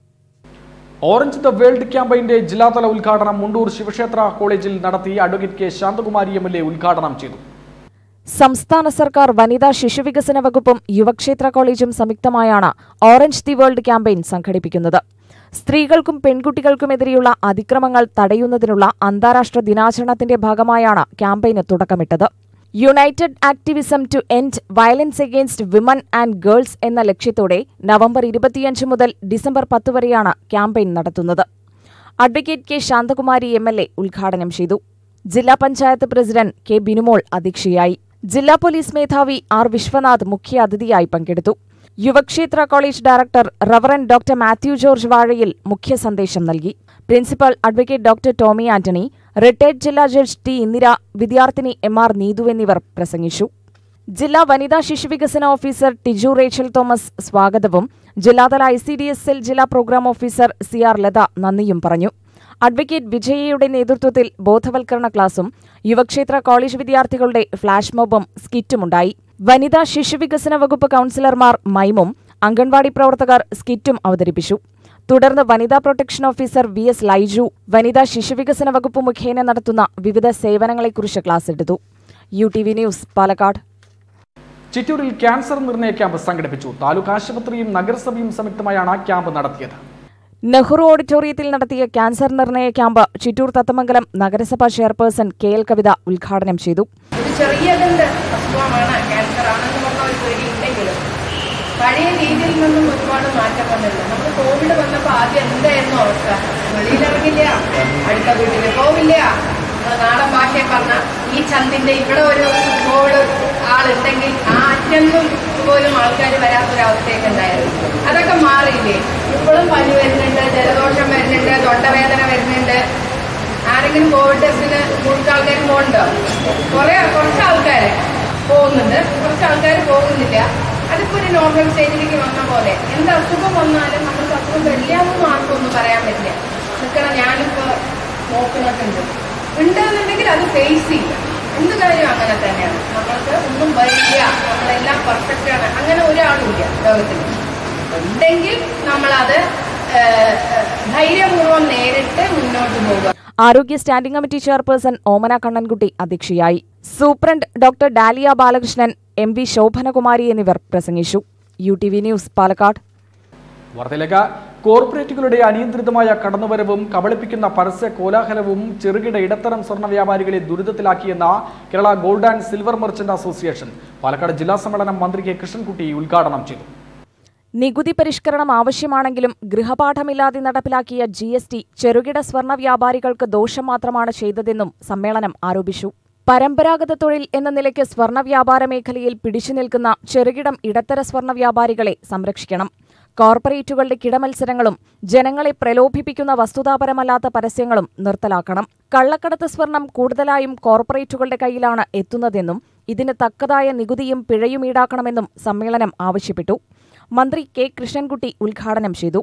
ഓറഞ്ച് ദ വേൾഡ് ക്യാമ്പയിന്റെ ജില്ലാതല ഉദ്ഘാടനം മുണ്ടൂർ ശിവക്ഷേത്ര കോളേജിൽ നടത്തി advocate K Shanthakumari M L A ഉദ്ഘാടനം ചെയ്തു സംസ്ഥാന സർക്കാർ വനിതാ ശിശുവികസന വകുപ്പും യുവക്ഷേത്ര കോളേജും സംയുക്തമായാണ് ഓറഞ്ച് ദി വേൾഡ് ക്യാമ്പയിൻ സംഘടിപ്പിക്കുന്നത് സ്ത്രീകൾക്കും പെൺകുട്ടികൾക്കുമെതിരെയുള്ള അതിക്രമങ്ങൾ തടയുന്നതിനുള്ള അന്താരാഷ്ട്ര ദിനാചരണത്തിന്റെ ഭാഗമായാണ് ക്യാമ്പയിന് തുടക്കമിട്ടത് united activism to end violence against women and girls എന്ന ലക്ഷ്യത്തോടെ നവംബർ ഇരുപത്തിയഞ്ച് മുതൽ ഡിസംബർ പത്ത് വരെയാണ് ക്യാമ്പയിൻ നടത്തുന്നത് advocate K Shanthakumari M L A ഉദ്ഘാടനം ചെയ്തു ജില്ലാ പഞ്ചായത്ത് പ്രസിഡന്റ് കെ ബിനുമോൾ അധ്യക്ഷയായി ജില്ലാ പോലീസ് മേധാവി ആർ വിശ്വനാഥ് മുഖ്യാതിഥിയായി പങ്കെടുത്തു Yuvakshetra college director reverend doctor Mathew George Vazhayil മുഖ്യ സന്ദേശം നൽകി principal advocate doctor Tomy Antony retired ജില്ലാ ജഡ്ജ് ടി ഇന്ദിര വിദ്യാർത്ഥിനി എം ആർ നീതു എന്നിവർ പ്രസംഗിച്ചു ജില്ലാ വനിതാ ശിശുവികസന ഓഫീസർ ടിജു റേച്ചൽ തോമസ് സ്വാഗതവും ജില്ലാതല I C D S L ജില്ലാ programme officer C R Latha നന്ദിയും പറഞ്ഞു അഡ്വക്കേറ്റ് വിജയയുടെ നേതൃത്വത്തിൽ ബോധവൽക്കരണ ക്ലാസും യുവക്ഷേത്ര കോളേജ് വിദ്യാർത്ഥികളുടെ ഫ്ളാഷ് മോബും സ്കിറ്റുമുണ്ടായി വനിതാ ശിശുവികസന വകുപ്പ് കൌൺസിലർമാർ മൈമും അംഗൻവാടി പ്രവർത്തകർ സ്കിറ്റും അവതരിപ്പിച്ചു തുടർന്ന് വനിതാ protection officer V S Laiju വനിതാ ശിശുവികസന വകുപ്പ് മുഖേന നടത്തുന്ന വിവിധ സേവനങ്ങളെക്കുറിച്ച് ക്ലാസ് എടുത്തു U T V news Palakkad ചിറ്റൂരിൽ ക്യാൻസർ നിർണയ ക്യാമ്പ് സംഘടിപ്പിച്ചു താലൂക്ക് ആശുപത്രിയും നഗരസഭയും സംയുക്തമായാണ് ക്യാമ്പ് നടത്തിയത് നെഹ്റു ഓഡിറ്റോറിയത്തിൽ നടത്തിയ ക്യാൻസർ നിർണയ ക്യാമ്പ് ചിറ്റൂർ തത്തമംഗലം നഗരസഭാ ചെയർപേഴ്സൺ കെ എൽ കവിത ഉദ്ഘാടനം ചെയ്തു ഒരു ചെറിയതുണ്ട് അസുഖമാണ് ക്യാൻസർ ആണെന്ന് പറഞ്ഞ ഒരു പേടി ഉണ്ടെങ്കിലും പഴയ രീതിയിൽ നിന്നും ഒരുപാട് മാറ്റം വന്നിട്ടുണ്ട് നമ്മൾ കോവിഡ് വന്നപ്പോൾ ആദ്യം എന്തായിരുന്നു അവസ്ഥ വെളിയിലിറങ്ങില്ല അടുത്ത വീട്ടിൽ പോവില്ല നമ്മൾ നാടൻ ഭാഷയെ പറഞ്ഞ ഈ ചന്തിന്റെ ഇവിടെ ഒരു കോവിഡ് ആളുണ്ടെങ്കിൽ ആ അറ്റൊന്നും പോലും ആൾക്കാർ വരാത്തൊരവസ്ഥയൊക്കെ ഉണ്ടായിരുന്നു അതൊക്കെ മാറിയില്ലേ ഇപ്പോഴും പനി വരുന്നുണ്ട് ജലദോഷം വരുന്നുണ്ട് തൊണ്ടവേദന വരുന്നുണ്ട് ആരെങ്കിലും കോവിഡ് ടെസ്റ്റിന് കൂടുതൽ ആൾക്കാർ പോകുന്നുണ്ടോ കുറെ കുറച്ച് ആൾക്കാർ പോകുന്നുണ്ട് കുറച്ച് ആൾക്കാർ പോകുന്നില്ല അതിപ്പോ ഒരു നോർമൽ സ്റ്റേജിലേക്ക് വന്ന പോലെ എന്ത് അസുഖം വന്നാലും നമുക്ക് അസുഖം വരില്ലാന്ന് ആർക്കും ഒന്നും പറയാൻ പറ്റില്ല നിൽക്കണം ഞാനിപ്പോ നോക്കുന്നൊക്കെ ഉണ്ട് ഉണ്ട് എന്നുണ്ടെങ്കിൽ അത് ഫേസ് ചെയ്യും എന്ത് കാര്യം അങ്ങനെ തന്നെയാണ് നമ്മൾക്ക് ഒന്നും വരില്ല നമ്മളെല്ലാം പെർഫെക്റ്റ് ആണ് അങ്ങനെ ഒരാളുമില്ല ലോകത്തിൽ ഉണ്ടെങ്കിൽ നമ്മളത് ഏഹ്, ഏഹ്, ധൈര്യപൂർവ്വം നേരിട്ട് മുന്നോട്ട് പോകുക ആരോഗ്യ standing committee chairperson Omana Kannankutty അധ്യക്ഷയായി superintendent doctor Dalia Balakrishnan M V Shobhanakumari എന്നിവർ പ്രസംഗിച്ചു U T V news Palakkad വാർത്തയിലേക്ക് കോർപ്പറേറ്റുകളുടെ അനിയന്ത്രിതമായ കടന്നുവരവും കബളിപ്പിക്കുന്ന പരസ്യ കോലാഹലവും ചെറുകിട ഇടത്തരം സ്വർണ്ണ വ്യാപാരികളെ ദുരിതത്തിലാക്കിയെന്ന Kerala gold and silver merchant association Palakkad ജില്ലാ സമ്മേളനം മന്ത്രി കെ കൃഷ്ണൻകുട്ടി ഉദ്ഘാടനം ചെയ്തു നികുതി പരിഷ്കരണം ആവശ്യമാണെങ്കിലും ഗൃഹപാഠമില്ലാതെ നടപ്പിലാക്കിയ ജി എസ് ടി ചെറുകിട സ്വർണ്ണ വ്യാപാരികൾക്ക് ദോഷം മാത്രമാണ് ചെയ്തതെന്നും സമ്മേളനം ആരോപിച്ചു പരമ്പരാഗത തൊഴിൽ എന്ന നിലയ്ക്ക് സ്വർണ്ണ വ്യാപാര മേഖലയിൽ പിടിച്ചു നിൽക്കുന്ന ചെറുകിടം ഇടത്തര സ്വർണ്ണ വ്യാപാരികളെ സംരക്ഷിക്കണം കോർപ്പറേറ്റുകളുടെ കിടമത്സരങ്ങളും ജനങ്ങളെ പ്രലോഭിപ്പിക്കുന്ന വസ്തുതാപരമല്ലാത്ത പരസ്യങ്ങളും നിർത്തലാക്കണം കള്ളക്കടത്ത് സ്വർണം കൂടുതലായും കോർപ്പറേറ്റുകളുടെ കയ്യിലാണ് എത്തുന്നതെന്നും ഇതിന് തക്കതായ നികുതിയും പിഴയും ഈടാക്കണമെന്നും സമ്മേളനം ആവശ്യപ്പെട്ടു മന്ത്രി കെ കൃഷ്ണൻകുട്ടി ഉദ്ഘാടനം ചെയ്തു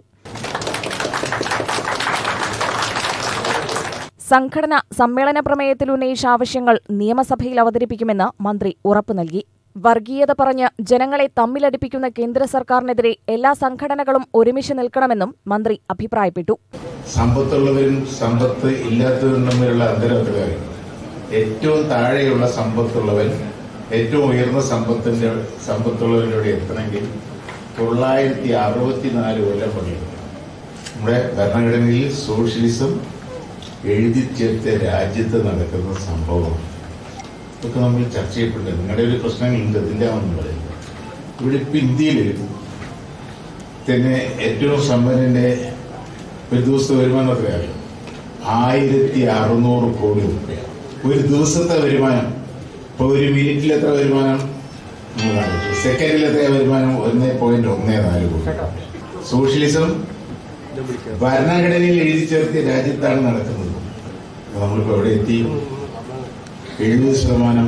സംഘടന സമ്മേളന പ്രമേയത്തിൽ ഉന്നയിച്ച ആവശ്യങ്ങൾ നിയമസഭയിൽ അവതരിപ്പിക്കുമെന്ന് മന്ത്രി ഉറപ്പു നൽകി വർഗീയത പറഞ്ഞ് ജനങ്ങളെ തമ്മിലടിപ്പിക്കുന്ന കേന്ദ്ര സർക്കാരിനെതിരെ എല്ലാ സംഘടനകളും ഒരുമിച്ച് നിൽക്കണമെന്നും മന്ത്രി അഭിപ്രായപ്പെട്ടു സമ്പത്തുള്ളവരും സമ്പത്ത് ഇല്ലാത്തവരും തമ്മിലുള്ള അന്തരത്തിൽ ഏറ്റവും താഴെയുള്ള സമ്പത്തുള്ളവൻ ഏറ്റവും ഉയർന്ന സമ്പത്തിന്റെ സമ്പത്തുള്ളവരിലൂടെ എത്തണമെങ്കിൽ തൊള്ളായിരത്തി അറുപത്തിനാല് കൊല്ലം പണിയുന്നു നമ്മുടെ ഭരണഘടനയിൽ സോഷ്യലിസം എഴുതി ചേർത്ത രാജ്യത്ത് നടക്കുന്ന സംഭവമാണ് ഇതൊക്കെ നമ്മൾ ചർച്ച ചെയ്യപ്പെട്ടത് നിങ്ങളുടെ ഒരു പ്രശ്നങ്ങളുണ്ട് അതിൻ്റെ ആണെന്ന് പറയുന്നത് ഇവിടെ ഇപ്പൊ ഇന്ത്യയിൽ തന്നെ ഏറ്റവും സമ്പന്നന്റെ ഒരു ദിവസത്തെ വരുമാനം എത്രയാണ് ആയിരത്തി അറുന്നൂറ് കോടി രൂപ ഒരു ദിവസത്തെ വരുമാനം ഇപ്പൊ ഒരു മിനിറ്റിൽ എത്ര വരുമാനം സെക്കൻഡിൽ എത്ര വരുമാനം ഒന്ന് പോയിന്റ് ഒന്നേ നാല് കോടി സോഷ്യലിസം ഭരണഘടനയിൽ എഴുതി ചേർത്തിയ രാജ്യത്താണ് നടക്കുന്നത് അപ്പൊ നമ്മളിപ്പോ എവിടെ എത്തി എഴുപത് ശതമാനം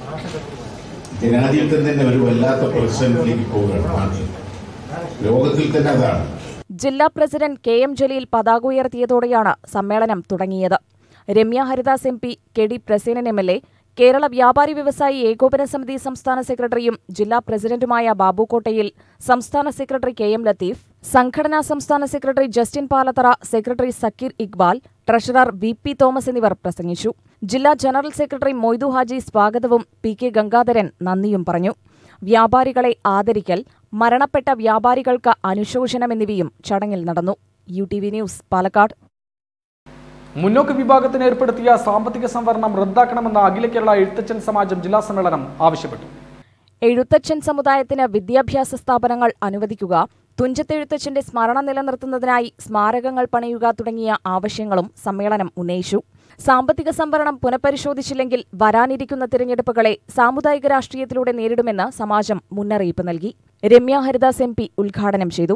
ജനാധിപത്യം തന്നെ ഒരു വല്ലാത്ത പ്രതിസന്ധിയിലേക്ക് പോവുകയാണ് നാട്ടിൽ ലോകത്തിൽ തന്നെ അതാണ് ജില്ലാ പ്രസിഡന്റ് കെ എം ജലീൽ പതാക ഉയർത്തിയതോടെയാണ് സമ്മേളനം തുടങ്ങിയത് Ramya Haridas M P K D Prasenan M L A Kerala വ്യാപാരി വ്യവസായി ഏകോപന സമിതി സംസ്ഥാന സെക്രട്ടറിയും ജില്ലാ പ്രസിഡന്റുമായ ബാബു കോട്ടയിൽ സംസ്ഥാന സെക്രട്ടറി കെ എം ലത്തീഫ് സംഘടനാ സംസ്ഥാന secretary Justin Palathara secretary Zakir Iqbal treasurer V P Thomas എന്നിവർ പ്രസംഗിച്ചു ജില്ലാ ജനറൽ സെക്രട്ടറി മൊയ്തു ഹാജി സ്വാഗതവും പി കെ ഗംഗാധരൻ നന്ദിയും പറഞ്ഞു വ്യാപാരികളെ ആദരിക്കൽ മരണപ്പെട്ട വ്യാപാരികൾക്ക് അനുശോചനം എന്നിവയും ചടങ്ങിൽ നടന്നു U T V news Palakkad മുന്നോക്ക വിഭാഗത്തിന് ഏർപ്പെടുത്തിയ സാമ്പത്തിക സംവരണം റദ്ദാക്കണമെന്ന അഖില കേരള എഴുത്തച്ഛൻ സമാജം ജില്ലാ സമ്മേളനം ആവശ്യപ്പെട്ടു എഴുത്തച്ഛൻ സമുദായത്തിന് വിദ്യാഭ്യാസ സ്ഥാപനങ്ങൾ അനുവദിക്കുക തുഞ്ചത്തെഴുത്തച്ഛന്റെ സ്മരണ നിലനിർത്തുന്നതിനായി സ്മാരകങ്ങൾ പണിയുക തുടങ്ങിയ ആവശ്യങ്ങളും സമ്മേളനം ഉന്നയിച്ചു സാമ്പത്തിക സംവരണം പുനഃപരിശോധിച്ചില്ലെങ്കിൽ വരാനിരിക്കുന്ന തിരഞ്ഞെടുപ്പുകളെ സാമുദായിക രാഷ്ട്രീയത്തിലൂടെ നേരിടുമെന്ന് സമാജം മുന്നറിയിപ്പ് നൽകി രമ്യ ഹരിദാസ് എം പി ഉദ്ഘാടനം ചെയ്തു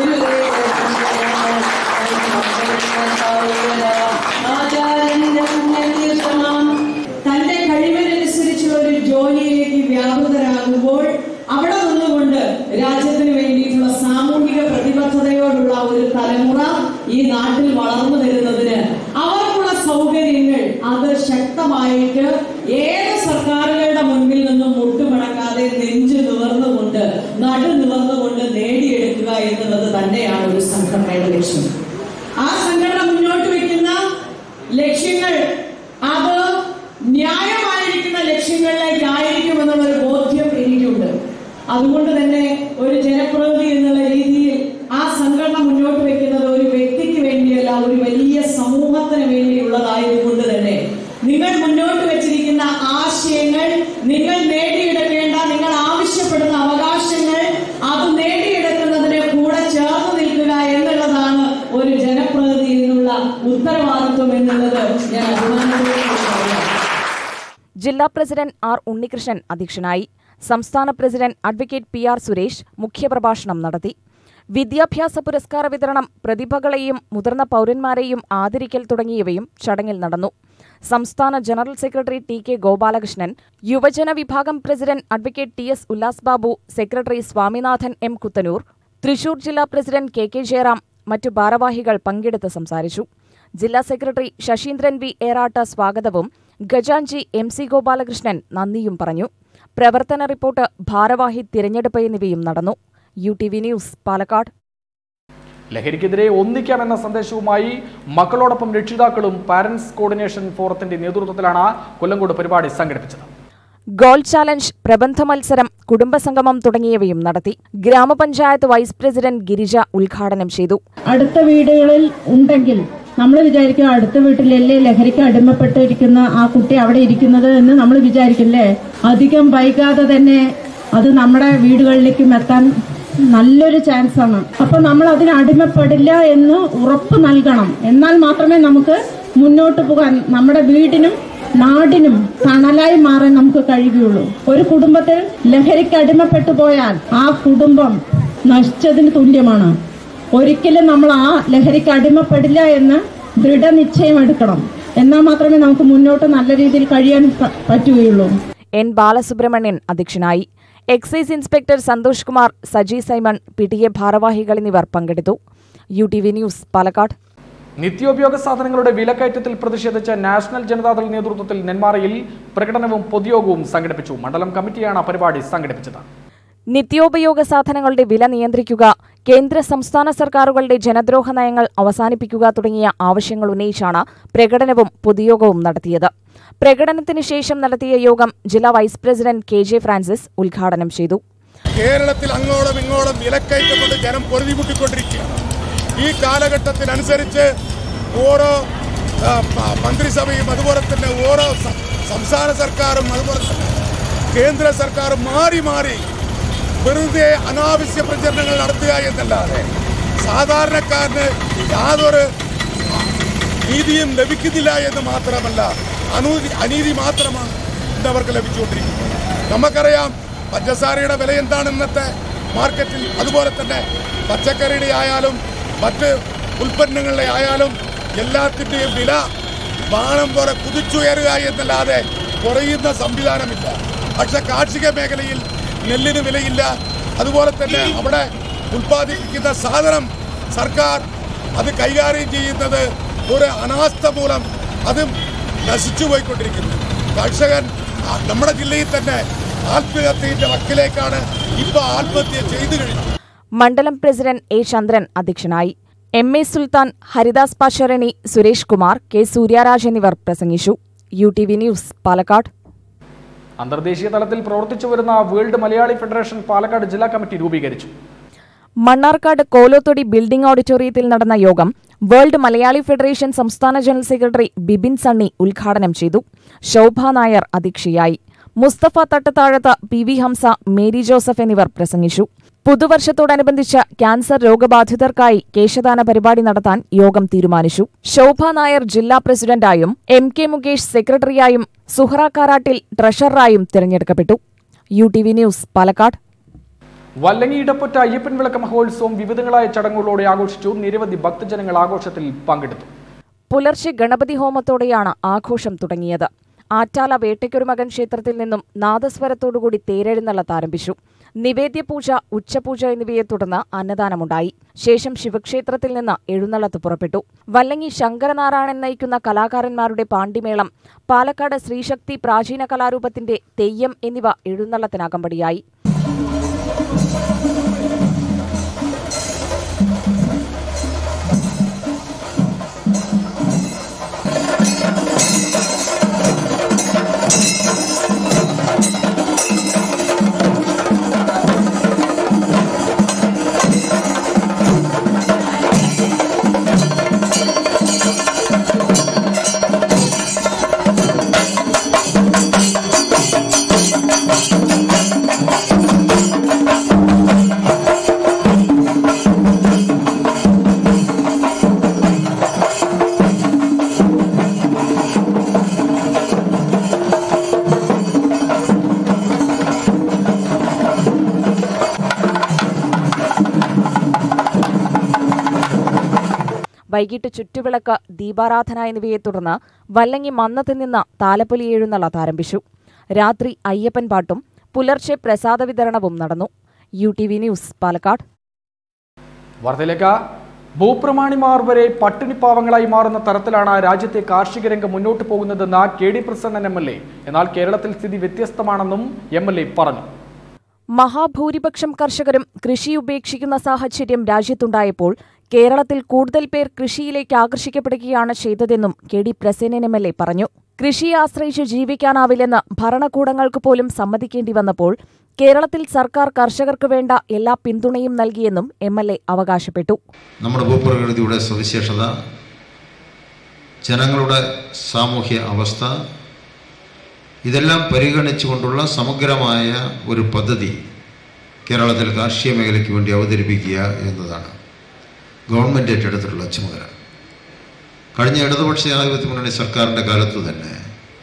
തന്റെ കഴിവിനനുസരിച്ചുള്ള ഒരു ജോലിയിലേക്ക് വ്യാപൃതരാകുമ്പോൾ അവിടെ നിന്നുകൊണ്ട് രാജ്യത്തിന് വേണ്ടിയിട്ടുള്ള സാമൂഹിക പ്രതിബദ്ധതയോടുള്ള ഒരു തലമുറ ഈ നാട്ടിൽ വളർന്നു വരുന്നതിന് അവർക്കുള്ള സൗകര്യങ്ങൾ അത് ശക്തമായിട്ട് ഏത് സർക്കാരുകളുടെ മുൻപിൽ നിന്നും മുട്ടുമടക്കാതെ നെഞ്ചു നിവർന്നുകൊണ്ട് നടു നിവർന്നുകൊണ്ട് നേടിയെടുക്കുക എന്നുള്ളത് തന്നെയാണ് ഒരു സംഘടനയുടെ ലക്ഷ്യം ആ സംഘടന മുന്നോട്ട് വെക്കുന്ന ലക്ഷ്യങ്ങൾ അത് ന്യായമായിരിക്കുന്ന ലക്ഷ്യങ്ങളിലെ അതുകൊണ്ട് തന്നെ ഒരു ജനപ്രതിനിധി എന്നുള്ള രീതിയിൽ ആ സംഘടന മുന്നോട്ട് വെക്കുന്നത് ഒരു വ്യക്തിക്ക് വേണ്ടിയല്ല ഒരു വലിയ സമൂഹത്തിന് വേണ്ടിയുള്ളതായതുകൊണ്ട് തന്നെ നിങ്ങൾ മുന്നോട്ട് വെച്ചിരിക്കുന്ന ആശയങ്ങൾ നിങ്ങൾ നേടിയെടുക്കേണ്ട നിങ്ങൾ ആവശ്യപ്പെടുന്ന അവകാശങ്ങൾ അത് നേടിയെടുക്കുന്നതിന് കൂടെ ചേർന്ന് നിൽക്കുക എന്നുള്ളതാണ് ഒരു ജനപ്രതിനിധി എന്നുള്ള ഉത്തരവാദിത്വം എന്നുള്ളത് ഞാൻ അഭിമാനത്തോടെ പറയാം ജില്ലാ പ്രസിഡന്റ് ആർ ഉണ്ണികൃഷ്ണൻ അധ്യക്ഷനായി സംസ്ഥാന president advocate P R Suresh മുഖ്യപ്രഭാഷണം നടത്തി വിദ്യാഭ്യാസ പുരസ്കാര വിതരണം പ്രതിഭകളെയും മുതിർന്ന പൌരന്മാരെയും ആദരിക്കൽ തുടങ്ങിയവയും ചടങ്ങിൽ നടന്നു സംസ്ഥാന general secretary T K Gopalakrishnan യുവജന വിഭാഗം president advocate T S Ullas Babu secretary Swaminathan M Kuthanur Thrissur ജില്ലാ പ്രസിഡന്റ് കെ കെ ജയറാം മറ്റു ഭാരവാഹികൾ പങ്കെടുത്ത് സംസാരിച്ചു ജില്ലാ സെക്രട്ടറി ശശീന്ദ്രൻ വി ഏറാട്ട് സ്വാഗതവും ഗജാൻജി എം സി ഗോപാലകൃഷ്ണൻ നന്ദിയും പറഞ്ഞു പ്രവർത്തന റിപ്പോർട്ട് ഭാരവാഹി തിരഞ്ഞെടുപ്പ് എന്നിവയും നടന്നു U T V news Palakkad ലഹരിക്കെതിരെ ഒന്നിക്കാമെന്ന സന്ദേശവുമായി മക്കളോടൊപ്പം രക്ഷിതാക്കളും പാരന്റ്സ് കോർഡിനേഷൻ ഫോറത്തിന്റെ നേതൃത്വത്തിലാണ് കൊല്ലങ്കോട് പരിപാടി സംഘടിപ്പിച്ചത് ഗോൾ ചാലഞ്ച് പ്രബന്ധ മത്സരം കുടുംബസംഗമം തുടങ്ങിയവയും നടത്തി ഗ്രാമപഞ്ചായത്ത് വൈസ് പ്രസിഡന്റ് ഗിരിജ ഉദ്ഘാടനം ചെയ്തു അടുത്ത വീടുകളിൽ ഉണ്ടെങ്കിൽ നമ്മൾ വിചാരിക്കും അടുത്ത വീട്ടിലല്ലേ ലഹരിക്ക് അടിമപ്പെട്ടിരിക്കുന്ന ആ കുട്ടി അവിടെ ഇരിക്കുന്നത് എന്ന് നമ്മൾ വിചാരിക്കില്ലേ അധികം വൈകാതെ തന്നെ അത് നമ്മുടെ വീടുകളിലേക്കും എത്താൻ നല്ലൊരു ചാൻസ് ആണ് അപ്പൊ നമ്മൾ അതിന് അടിമപ്പെടില്ല എന്ന് ഉറപ്പ് നൽകണം എന്നാൽ മാത്രമേ നമുക്ക് മുന്നോട്ട് പോകാൻ നമ്മുടെ വീടിനും നാടിനും തണലായി മാറാൻ നമുക്ക് കഴിയുകയുള്ളൂ ഒരു കുടുംബത്തിൽ ലഹരിക്ക് അടിമപ്പെട്ടു പോയാൽ ആ കുടുംബം നശിച്ചതിന് തുല്യമാണ് ഒരിക്കലും നമ്മൾ ആ ലഹരിക്ക് അടിമപ്പെടില്ല എന്ന് ദൃഢനിശ്ചയം എടുക്കണം എന്നാൽ മാത്രമേ നമുക്ക് മുന്നോട്ട് നല്ല രീതിയിൽ കഴിയാൻ പ- പറ്റുകയുള്ളൂ എൻ ബാലസുബ്രഹ്മണ്യൻ അധ്യക്ഷനായി excise inspector Santhosh Kumar Saji Simon P T A ഭാരവാഹികൾ എന്നിവർ പങ്കെടുത്തു U T V news Palakkad നിത്യോപയോഗ സാധനങ്ങളുടെ വിലക്കയറ്റത്തിൽ പ്രതിഷേധിച്ച് നാഷണൽ ജനതാദൾ നേതൃത്വത്തിൽ നെന്മാറയിൽ പ്രകടനവും പൊതുയോഗവും സംഘടിപ്പിച്ചു മണ്ഡലം കമ്മിറ്റിയാണ് പരിപാടി സംഘടിപ്പിച്ചത് നിത്യോപയോഗ സാധനങ്ങളുടെ വില നിയന്ത്രിക്കുക കേന്ദ്ര സംസ്ഥാന സർക്കാരുകളുടെ ജനദ്രോഹ നയങ്ങൾ അവസാനിപ്പിക്കുക തുടങ്ങിയ ആവശ്യങ്ങൾ ഉന്നയിച്ചാണ് പ്രകടനവും പൊതുയോഗവും നടത്തിയത് പ്രകടനത്തിന് ശേഷം നടത്തിയ യോഗം ജില്ലാ vice president K J Francis ഉദ്ഘാടനം ചെയ്തു കേരളത്തിൽ അങ്ങോളം ഇങ്ങോളം വിലക്കയറ്റം കൊണ്ട് ജനം പൊറുതിമുട്ടിക്കൊണ്ടിരിക്കുകയാണ് ഈ കാലഘട്ടത്തിനനുസരിച്ച് ഓരോ ആ, പ- മന്ത്രിസഭയും അതുപോലെ തന്നെ ഓരോ സ- സംസ്ഥാന സർക്കാരും അതുപോലെ തന്നെ കേന്ദ്ര സർക്കാരും മാറി മാറി വെറുതെ അനാവശ്യ പ്രചരണങ്ങൾ നടത്തുക എന്നല്ലാതെ സാധാരണക്കാരന് യാതൊരു നീതിയും ലഭിക്കുന്നില്ല എന്ന് മാത്രമല്ല അനൂതി അനീതി മാത്രമാണ് ഇന്ന് അവർക്ക് ലഭിച്ചുകൊണ്ടിരിക്കുന്നത് നമുക്കറിയാം പഞ്ചസാരയുടെ വില എന്താണ് ഇന്നത്തെ മാർക്കറ്റിൽ അതുപോലെ തന്നെ പച്ചക്കറിയുടെ ആയാലും മറ്റ് ഉൽപ്പന്നങ്ങളുടെ ആയാലും എല്ലാത്തിൻ്റെയും വില ബാണം പോലെ കുതിച്ചുയരുക എന്നല്ലാതെ കുറയുന്ന സംവിധാനമില്ല പക്ഷെ കാർഷിക മേഖലയിൽ നെല്ലിന് വിലയില്ല അതുപോലെ തന്നെ അവിടെ ഉൽപ്പാദിപ്പിക്കുന്ന സാധനം സർക്കാർ അത് കൈകാര്യം ചെയ്യുന്നത് ഒരു അനാസ്ഥ മൂലം അതും നശിച്ചു പോയിക്കൊണ്ടിരിക്കുന്നു കർഷകൻ ആ, നമ്മുടെ ജില്ലയിൽ തന്നെ ആത്മഹത്യയുടെ വക്കിലേക്കാണ് ഇപ്പൊ ആത്മഹത്യ ചെയ്തു കഴിഞ്ഞു മണ്ഡലം പ്രസിഡന്റ് എ ചന്ദ്രൻ അധ്യക്ഷനായി എം എ സുൽത്താൻ ഹരിദാസ് പാശരണി സുരേഷ് കുമാർ കെ സൂര്യരാജ് എന്നിവർ പ്രസംഗിച്ചു U T V news Palakkad അന്തർദേശീയ തലത്തിൽ പ്രവർത്തിച്ചു വരുന്ന വേൾഡ് മലയാളി ഫെഡറേഷൻ പാലക്കാട് ജില്ലാ കമ്മിറ്റി രൂപീകരിച്ചു മണ്ണാർക്കാട് കോലോത്തൊടി ബിൽഡിംഗ് ഓഡിറ്റോറിയത്തിൽ നടന്ന യോഗം വേൾഡ് മലയാളി ഫെഡറേഷൻ സംസ്ഥാന ജനറൽ സെക്രട്ടറി ബിബിൻ സണ്ണി ഉദ്ഘാടനം ചെയ്തു ശോഭ നായർ അധ്യക്ഷയായി മുസ്തഫ തട്ടത്താഴത്ത് പി വി ഹംസ മേരി ജോസഫ് എന്നിവർ പ്രസംഗിച്ചു പുതുവർഷത്തോടനുബന്ധിച്ച് ക്യാൻസർ രോഗബാധിതർക്കായി കേശദാന പരിപാടി നടത്താൻ യോഗം തീരുമാനിച്ചു ശോഭ നായർ ജില്ലാ പ്രസിഡന്റായും എം കെ മുകേഷ് സെക്രട്ടറിയായും സുഹറ കാരാട്ടിൽ ട്രഷററായും തിരഞ്ഞെടുക്കപ്പെട്ടു U T V news Palakkad Vallangi Edappotta Ayyappan വിളക്ക് മഹോത്സവം വിവിധങ്ങളായ ചടങ്ങുകളോടെ ആഘോഷിച്ചു നിരവധി ഭക്തജനങ്ങൾ ആഘോഷത്തിൽ പങ്കെടുത്തു പുലർച്ചെ ഗണപതി ഹോമത്തോടെയാണ് ആഘോഷം തുടങ്ങിയത് ആറ്റാല വേട്ടയ്ക്കൊരുമകൻ ക്ഷേത്രത്തിൽ നിന്നും നാദസ്വരത്തോടുകൂടി തേരെഴുന്നള്ളത്ത് ആരംഭിച്ചു നിവേദ്യപൂജ ഉച്ചപൂജ എന്നിവയെ തുടർന്ന് അന്നദാനമുണ്ടായി ശേഷം ശിവക്ഷേത്രത്തിൽ നിന്ന് എഴുന്നള്ളത്ത് പുറപ്പെട്ടു വല്ലങ്ങി ശങ്കരനാരായണൻ നയിക്കുന്ന കലാകാരന്മാരുടെ പാണ്ടിമേളം പാലക്കാട് ശ്രീശക്തി പ്രാചീന കലാരൂപത്തിന്റെ തെയ്യം എന്നിവ എഴുന്നള്ളത്തിനകമ്പടിയായി വൈകിട്ട് ചുറ്റുവിളക്ക് ദീപാരാധന എന്നിവയെ തുടർന്ന് വല്ലങ്ങി മന്നത്ത് നിന്ന് താലപ്പൊലി എഴുന്നള്ളത്ത് ആരംഭിച്ചു രാത്രി അയ്യപ്പൻ പാട്ടും പുലർച്ചെ പ്രസാദ വിതരണവും നടന്നു U T V news Palakkad വാർത്തയിലേക്ക് ഭൂപ്രമാണിമാർ വരെ പട്ടിണിപ്പാവങ്ങളായി മാറുന്ന തരത്തിലാണ് രാജ്യത്തെ കാർഷിക രംഗം മുന്നോട്ട് പോകുന്നതെന്ന് K D Prasannan M L A എന്നാൽ കേരളത്തിൽ സ്ഥിതി വ്യത്യസ്തമാണെന്നും എം എൽ എ പറഞ്ഞു മഹാഭൂരിപക്ഷം കർഷകരും കൃഷി ഉപേക്ഷിക്കുന്ന സാഹചര്യം രാജ്യത്തുണ്ടായപ്പോൾ കേരളത്തിൽ കൂടുതൽ പേർ കൃഷിയിലേക്ക് ആകർഷിക്കപ്പെടുകയാണ് ചെയ്തതെന്നും K D Prasenan M L A പറഞ്ഞു കൃഷിയെ ആശ്രയിച്ച് ജീവിക്കാനാവില്ലെന്ന് ഭരണകൂടങ്ങൾക്ക് പോലും സമ്മതിക്കേണ്ടി വന്നപ്പോൾ കേരളത്തിൽ സർക്കാർ കർഷകർക്ക് വേണ്ട എല്ലാ പിന്തുണയും നൽകിയെന്നും എം എൽ എ അവകാശപ്പെട്ടു നമ്മുടെ ഭൂപ്രകൃതിയുടെ സവിശേഷത ജനങ്ങളുടെ സാമൂഹ്യ അവസ്ഥ ഇതെല്ലാം പരിഗണിച്ചുകൊണ്ടുള്ള സമഗ്രമായ ഒരു പദ്ധതി കേരളത്തിൽ കാർഷിക മേഖലയ്ക്ക് വേണ്ടി അവതരിപ്പിക്കുക എന്നതാണ് ഗവൺമെൻറ് ഏറ്റെടുത്തിട്ടുള്ള ചുമതല കഴിഞ്ഞ ഇടതുപക്ഷ ജനാധിപത്യ മുന്നണി സർക്കാരിൻ്റെ കാലത്ത് തന്നെ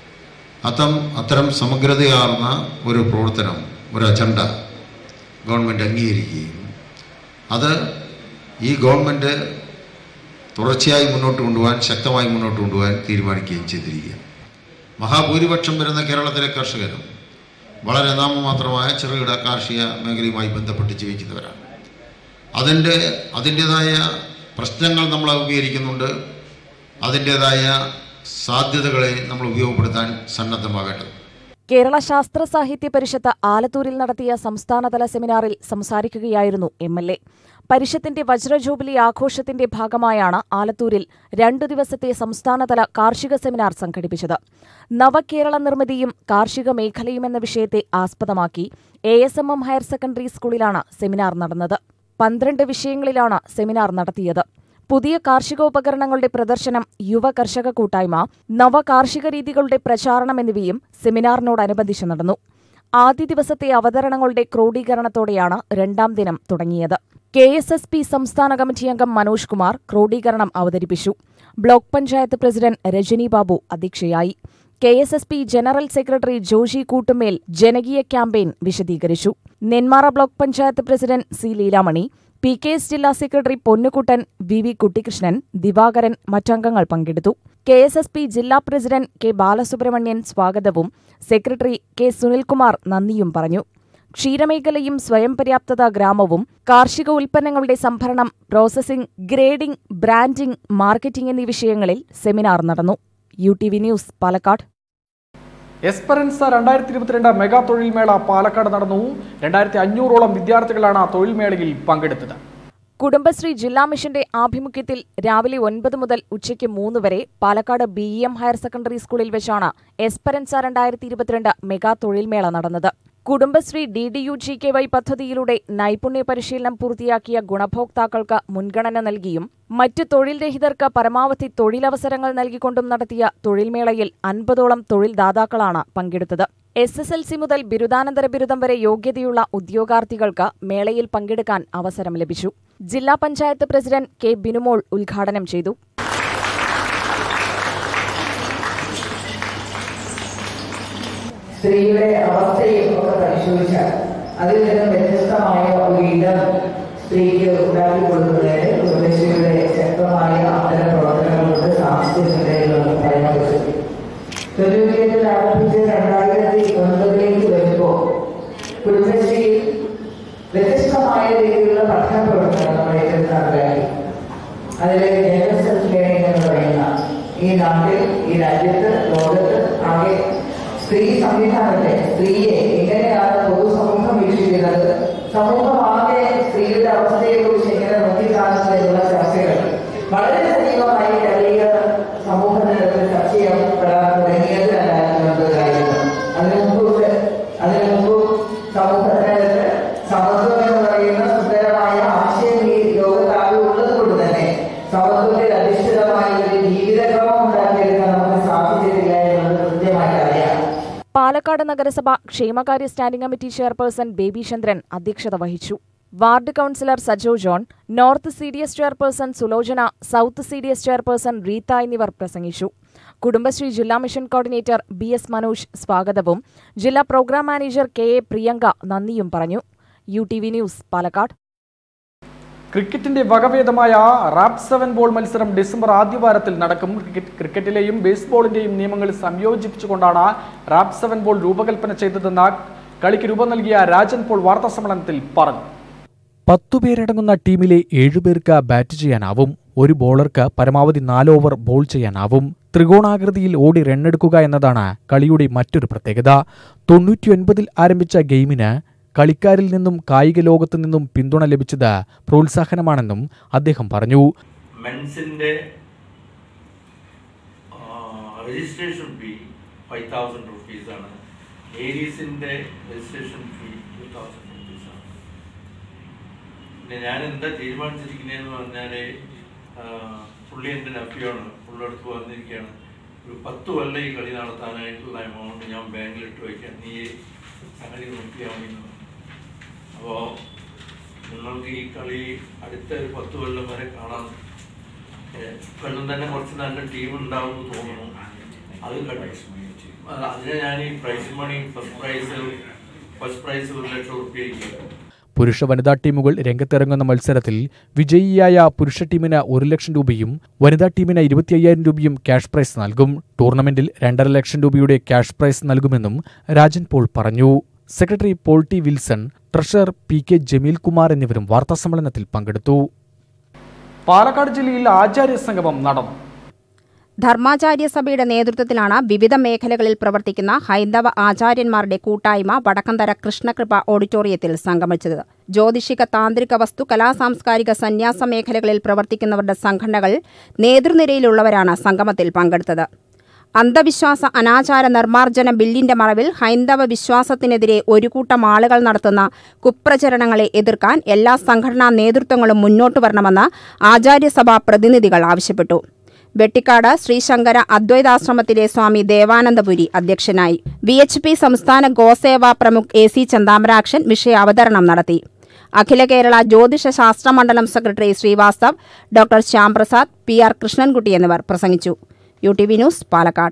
അത്തം അത്തരം സമഗ്രതയാർന്ന ഒരു പ്രവർത്തനം ഒരു അജണ്ട ഗവൺമെൻറ് അംഗീകരിക്കുകയും അത് ഈ ഗവൺമെൻറ് തുടർച്ചയായി മുന്നോട്ട് കൊണ്ടുപോകാൻ ശക്തമായി മുന്നോട്ട് കൊണ്ടുപോകാൻ തീരുമാനിക്കുകയും ചെയ്തിരിക്കുക മഹാഭൂരിപക്ഷം വരുന്ന കേരളത്തിലെ കർഷകരും വളരെ നാമമാത്രമായ ചെറുകിട കാർഷിക മേഖലയുമായി ബന്ധപ്പെട്ട് ജീവിക്കുന്നവരാണ് അതിൻ്റെ അതിൻ്റേതായ പ്രശ്നങ്ങൾ നമ്മൾ അഭിമുഖീകരിക്കുന്നുണ്ട് അതിൻ്റേതായ സാധ്യതകളെ നമ്മൾ ഉപയോഗപ്പെടുത്താൻ സന്നദ്ധമാകേണ്ടത് കേരള ശാസ്ത്ര സാഹിത്യ പരിഷത്ത് ആലത്തൂരിൽ നടത്തിയ സംസ്ഥാനതല സെമിനാറിൽ സംസാരിക്കുകയായിരുന്നു എം എൽ എ പരിഷത്തിന്റെ വജ്രജൂബിലി ആഘോഷത്തിന്റെ ഭാഗമായാണ് ആലത്തൂരിൽ രണ്ടു ദിവസത്തെ സംസ്ഥാനതല കാർഷിക സെമിനാർ സംഘടിപ്പിച്ചത് നവകേരള നിർമ്മിതിയും കാർഷിക മേഖലയും എന്ന വിഷയത്തെ ആസ്പദമാക്കി A S M M higher secondary സ്കൂളിലാണ് സെമിനാർ നടന്നത് പന്ത്രണ്ട് വിഷയങ്ങളിലാണ് സെമിനാർ നടത്തിയത് പുതിയ കാർഷികോപകരണങ്ങളുടെ പ്രദർശനം യുവ കർഷക കൂട്ടായ്മ നവ കാർഷിക രീതികളുടെ പ്രചാരണം എന്നിവയും സെമിനാറിനോടനുബന്ധിച്ച് നടന്നു ആദ്യ ദിവസത്തെ അവതരണങ്ങളുടെ ക്രോഡീകരണത്തോടെയാണ് രണ്ടാം ദിനം തുടങ്ങിയത് കെ എസ് എസ് പി സംസ്ഥാന കമ്മിറ്റി അംഗം മനോജ് കുമാർ ക്രോഡീകരണം അവതരിപ്പിച്ചു ബ്ലോക്ക് പഞ്ചായത്ത് പ്രസിഡന്റ് രജനി ബാബു അധ്യക്ഷയായി K S S P general secretary Joshi Koottumel ജനകീയ ക്യാമ്പയിൻ വിശദീകരിച്ചു Nenmara block panchayat president C Leelamani P K S ജില്ലാ secretary Ponnukuttan V V Kuttikrishnan Divakaran മറ്റംഗങ്ങൾ പങ്കെടുത്തു കെ എസ് എസ് പി ജില്ലാ പ്രസിഡന്റ് കെ ബാലസുബ്രഹ്മണ്യൻ സ്വാഗതവും സെക്രട്ടറി കെ സുനിൽകുമാർ നന്ദിയും പറഞ്ഞു ക്ഷീരമേഖലയും സ്വയം പര്യാപ്തത ഗ്രാമവും കാർഷിക ഉൽപ്പന്നങ്ങളുടെ സംഭരണം പ്രോസസ്സിംഗ് ഗ്രേഡിംഗ് ബ്രാൻഡിംഗ് മാർക്കറ്റിംഗ് എന്നീ വിഷയങ്ങളിൽ സെമിനാർ നടന്നു U T V news Palakkad Esperanza രണ്ടായിരത്തി ഇരുപത്തിരണ്ട് മെഗാ തൊഴിൽ മേള പാലക്കാട് നടന്നു രണ്ടായിരത്തി അഞ്ഞൂറോളം വിദ്യാർത്ഥികളാണ് തൊഴിൽ മേളയിൽ പങ്കെടുത്തത് കുടുംബശ്രീ ജില്ലാ മിഷന്റെ ആഭിമുഖ്യത്തിൽ രാവിലെ ഒൻപത് മുതൽ ഉച്ചയ്ക്ക് മൂന്ന് വരെ Palakkad B M higher secondary സ്കൂളിൽ വെച്ചാണ് എസ്പെറൻസ രണ്ടായിരത്തി ഇരുപത്തിരണ്ട് മെഗാ തൊഴിൽമേള നടന്നത് Kudumbashree D D U G K Y പദ്ധതിയിലൂടെ നൈപുണ്യ പരിശീലനം പൂർത്തിയാക്കിയ ഗുണഭോക്താക്കൾക്ക് മുൻഗണന നൽകിയും മറ്റു തൊഴിൽ രഹിതർക്ക് പരമാവധി തൊഴിലവസരങ്ങൾ നൽകിക്കൊണ്ടും നടത്തിയ തൊഴിൽമേളയിൽ അൻപതോളം തൊഴിൽ ദാതാക്കളാണ് പങ്കെടുത്തത് എസ് എസ് എൽ സി മുതൽ ബിരുദാനന്തര ബിരുദം വരെ യോഗ്യതയുള്ള ഉദ്യോഗാർത്ഥികൾക്ക് മേളയിൽ പങ്കെടുക്കാൻ അവസരം ലഭിച്ചു ജില്ലാ പഞ്ചായത്ത് പ്രസിഡന്റ് കെ ബിനുമോൾ ഉദ്ഘാടനം ചെയ്തു സ്ത്രീയുടെ അവസ്ഥയും ഒക്കെ പരിശോധിച്ചാൽ അതിൽ നിന്നും വ്യത്യസ്തമായ ഒരു ഇടം സ്ത്രീക്ക് ഉണ്ടാക്കി കൊടുക്കുന്നതിന് കുടുംബശ്രീയുടെ ശക്തമായ അത്തരം പ്രവർത്തനങ്ങളുണ്ട് സാമൂഹ്യ ചിന്തകളുണ്ട് പറയാൻ പറ്റും തൊഴിലുകേന്ദ്രത്തിൽ ആരംഭിച്ച് രണ്ടായിരത്തി ഒൻപതിലേക്ക് വരുമ്പോൾ കുടുംബശ്രീ വ്യത്യസ്തമായ രീതിയിലുള്ള പഠന പ്രവർത്തനം നമ്മൾ ഏറ്റെടുത്ത് നടപ്പിലാക്കി അതിൽ യൂണിവേഴ്സൽ ലേണിംഗ് എന്ന് പറയുന്ന ഈ നാട്ടിൽ ഈ രാജ്യത്ത് ലോകത്ത് ആകെ സ്ത്രീ സംവിധാനത്തെ സ്ത്രീയെ എങ്ങനെയാണ് പൊതുസമൂഹം വീക്ഷിക്കുന്നത് സമൂഹമാകെ സ്ത്രീയുടെ അവസ്ഥയെക്കുറിച്ച് എങ്ങനെ നോക്കിക്കാണുന്നത് എന്നുള്ള ചർച്ചകൾ വളരെ സജീവമായി കേരളീയ സമൂഹത്തിനകത്ത് ചർച്ച ചെയ്യപ്പെടാൻ തുടങ്ങിയത് രണ്ടായിരത്തി ഒൻപതിലായിരുന്നു അതിനു മുമ്പ് അതിനു മുമ്പ് സമൂഹത്തിനകത്ത് സമത്വം എന്ന് പറയുന്ന സുന്ദരമായ ആശയം ഈ ലോകത്താകെ ഉള്ളത് കൊണ്ട് തന്നെ സമത്വത്തിൽ അധിഷ്ഠിതമായ ഒരു ജീവിതക്രമം ഉണ്ടാക്കിയെടുക്കാൻ നമുക്ക് സാധിച്ചിട്ടില്ല എന്നുള്ളത് കൃത്യമായിട്ട് അറിയാം പാലക്കാട് നഗരസഭ ക്ഷേമകാര്യ standing committee chairperson Baby Chandran അധ്യക്ഷത വഹിച്ചു ward councillor Sajo John north C D S chairperson Sulochana south C D S chairperson Reetha എന്നിവർ പ്രസംഗിച്ചു കുടുംബശ്രീ ജില്ലാ mission coordinator B S Manoj സ്വാഗതവും ജില്ലാ programme manager K A Priyanka നന്ദിയും പറഞ്ഞു U T V news Palakkad ക്രിക്കറ്റിന്റെ വകഭേദമായ റാപ്പ് സെവൻ ബോൾ മത്സരം ഡിസംബർ ആദ്യവാരത്തിൽ നടക്കും ക്രിക്കറ്റ് ക്രിക്കറ്റിലെയും ബേസ്ബോളിന്റെയും നിയമങ്ങൾ സംയോജിപ്പിച്ചുകൊണ്ടാണ് റാപ്പ് സെവൻ ബോൾ രൂപകൽപ്പന ചെയ്തതെന്ന് കളിക്ക് രൂപം നൽകിയ രാജൻ പോൾ വാർത്താ സമ്മേളനത്തിൽ പറഞ്ഞു പത്തു പേരടങ്ങുന്ന ടീമിലെ ഏഴുപേർക്ക് ബാറ്റ് ചെയ്യാനാവും ഒരു ബോളർക്ക് പരമാവധി നാല് ഓവർ ബോൾ ചെയ്യാനാവും ത്രികോണാകൃതിയിൽ ഓടി റണ്ണെടുക്കുക എന്നതാണ് കളിയുടെ മറ്റൊരു പ്രത്യേകത തൊണ്ണൂറ്റിയൊൻപതിൽ ആരംഭിച്ച ഗെയിമിന് കളിക്കാരിൽ നിന്നും കായിക ലോകത്തു നിന്നും പിന്തുണ ലഭിച്ചത് പ്രോത്സാഹനമാണെന്നും അദ്ദേഹം പറഞ്ഞു മെൻസിൻ്റെ രജിസ്ട്രേഷൻ ഫീ ഫൈവ് തൗസൻഡ് റുപ്പീസാണ് ഏരീസിൻ്റെ രജിസ്ട്രേഷൻ ഫീ ടു തൗസൻഡ് റുപ്പീസാണ് പിന്നെ ഞാൻ എന്താ തീരുമാനിച്ചിരിക്കുന്നതെന്ന് പറഞ്ഞാൽ പുള്ളി എൻ്റെ നഫിയാണ് പുള്ളിയടുത്ത് വന്നിരിക്കുകയാണ് ഒരു പത്ത് കൊല്ലം ഈ കളി നടത്താനായിട്ടുള്ള എമൗണ്ട് ഞാൻ ബാങ്കിലിട്ട് വയ്ക്കാം നീ സംഗതി നോക്കിയാൽ മതി എന്ന് പറഞ്ഞു. അപ്പോൾ നിങ്ങൾക്ക് ഈ കളി അടുത്ത ഒരു പത്ത് കൊല്ലം വരെ കാണാം ഏഹ് കൊല്ലം തന്നെ കുറച്ച് നല്ല ടീം ഉണ്ടാവും എന്ന് തോന്നുന്നു അത് കണ്ടു അത് അതിനെ ഞാൻ ഈ prize money first prize first prize ഒരു ലക്ഷം റുപ്യയ്ക്ക് പുരുഷ വനിതാ ടീമുകൾ രംഗത്തിറങ്ങുന്ന മത്സരത്തിൽ വിജയിയായ പുരുഷ ടീമിന് ഒരു ലക്ഷം രൂപയും വനിതാ ടീമിന് ഇരുപത്തി അയ്യായിരം രൂപയും ക്യാഷ് പ്രൈസ് നൽകും ടൂർണമെന്റിൽ രണ്ടര ലക്ഷം രൂപയുടെ ക്യാഷ് പ്രൈസ് നൽകുമെന്നും രാജൻ പോൾ പറഞ്ഞു secretary Paul T Wilson treasurer P K Jameel Kumar എന്നിവരും വാർത്താസമ്മേളനത്തിൽ പങ്കെടുത്തു പാലക്കാട് ജില്ലയിൽ ആചാര്യ സംഗമം നടന്നു ധർമാചാര്യ സഭയുടെ നേതൃത്വത്തിലാണ് വിവിധ മേഖലകളിൽ പ്രവർത്തിക്കുന്ന ഹൈന്ദവ ആചാര്യന്മാരുടെ കൂട്ടായ്മ വടക്കന്തര കൃഷ്ണകൃപ ഓഡിറ്റോറിയത്തിൽ സംഗമിച്ചത് ജ്യോതിഷിക താന്ത്രിക വസ്തു കലാ സാംസ്കാരിക സന്യാസ മേഖലകളിൽ പ്രവർത്തിക്കുന്നവരുടെ സംഘടനകൾ നേതൃനിരയിലുള്ളവരാണ് സംഗമത്തിൽ പങ്കെടുത്തത് അന്ധവിശ്വാസ അനാചാര നിർമ്മാർജ്ജന ബില്ലിന്റെ മറവിൽ ഹൈന്ദവ വിശ്വാസത്തിനെതിരെ ഒരു കൂട്ടം ആളുകൾ നടത്തുന്ന കുപ്രചരണങ്ങളെ എതിർക്കാൻ എല്ലാ സംഘടനാ നേതൃത്വങ്ങളും മുന്നോട്ടു വരണമെന്ന് ആചാര്യസഭാ പ്രതിനിധികൾ ആവശ്യപ്പെട്ടു വെട്ടിക്കാട് ശ്രീശങ്കര അദ്വൈതാശ്രമത്തിലെ സ്വാമി ദേവാനന്ദപുരി അധ്യക്ഷനായി വി എച്ച് പി സംസ്ഥാന ഗോസേവാ പ്രമുഖ് എ സി ചന്താമരാക്ഷൻ വിഷയാവതരണം നടത്തി അഖില കേരള ജ്യോതിഷ ശാസ്ത്ര മണ്ഡലം secretary Srivastav doctor Shyamprasad P R Krishnankutty എന്നിവർ പ്രസംഗിച്ചു U T V news Palakkad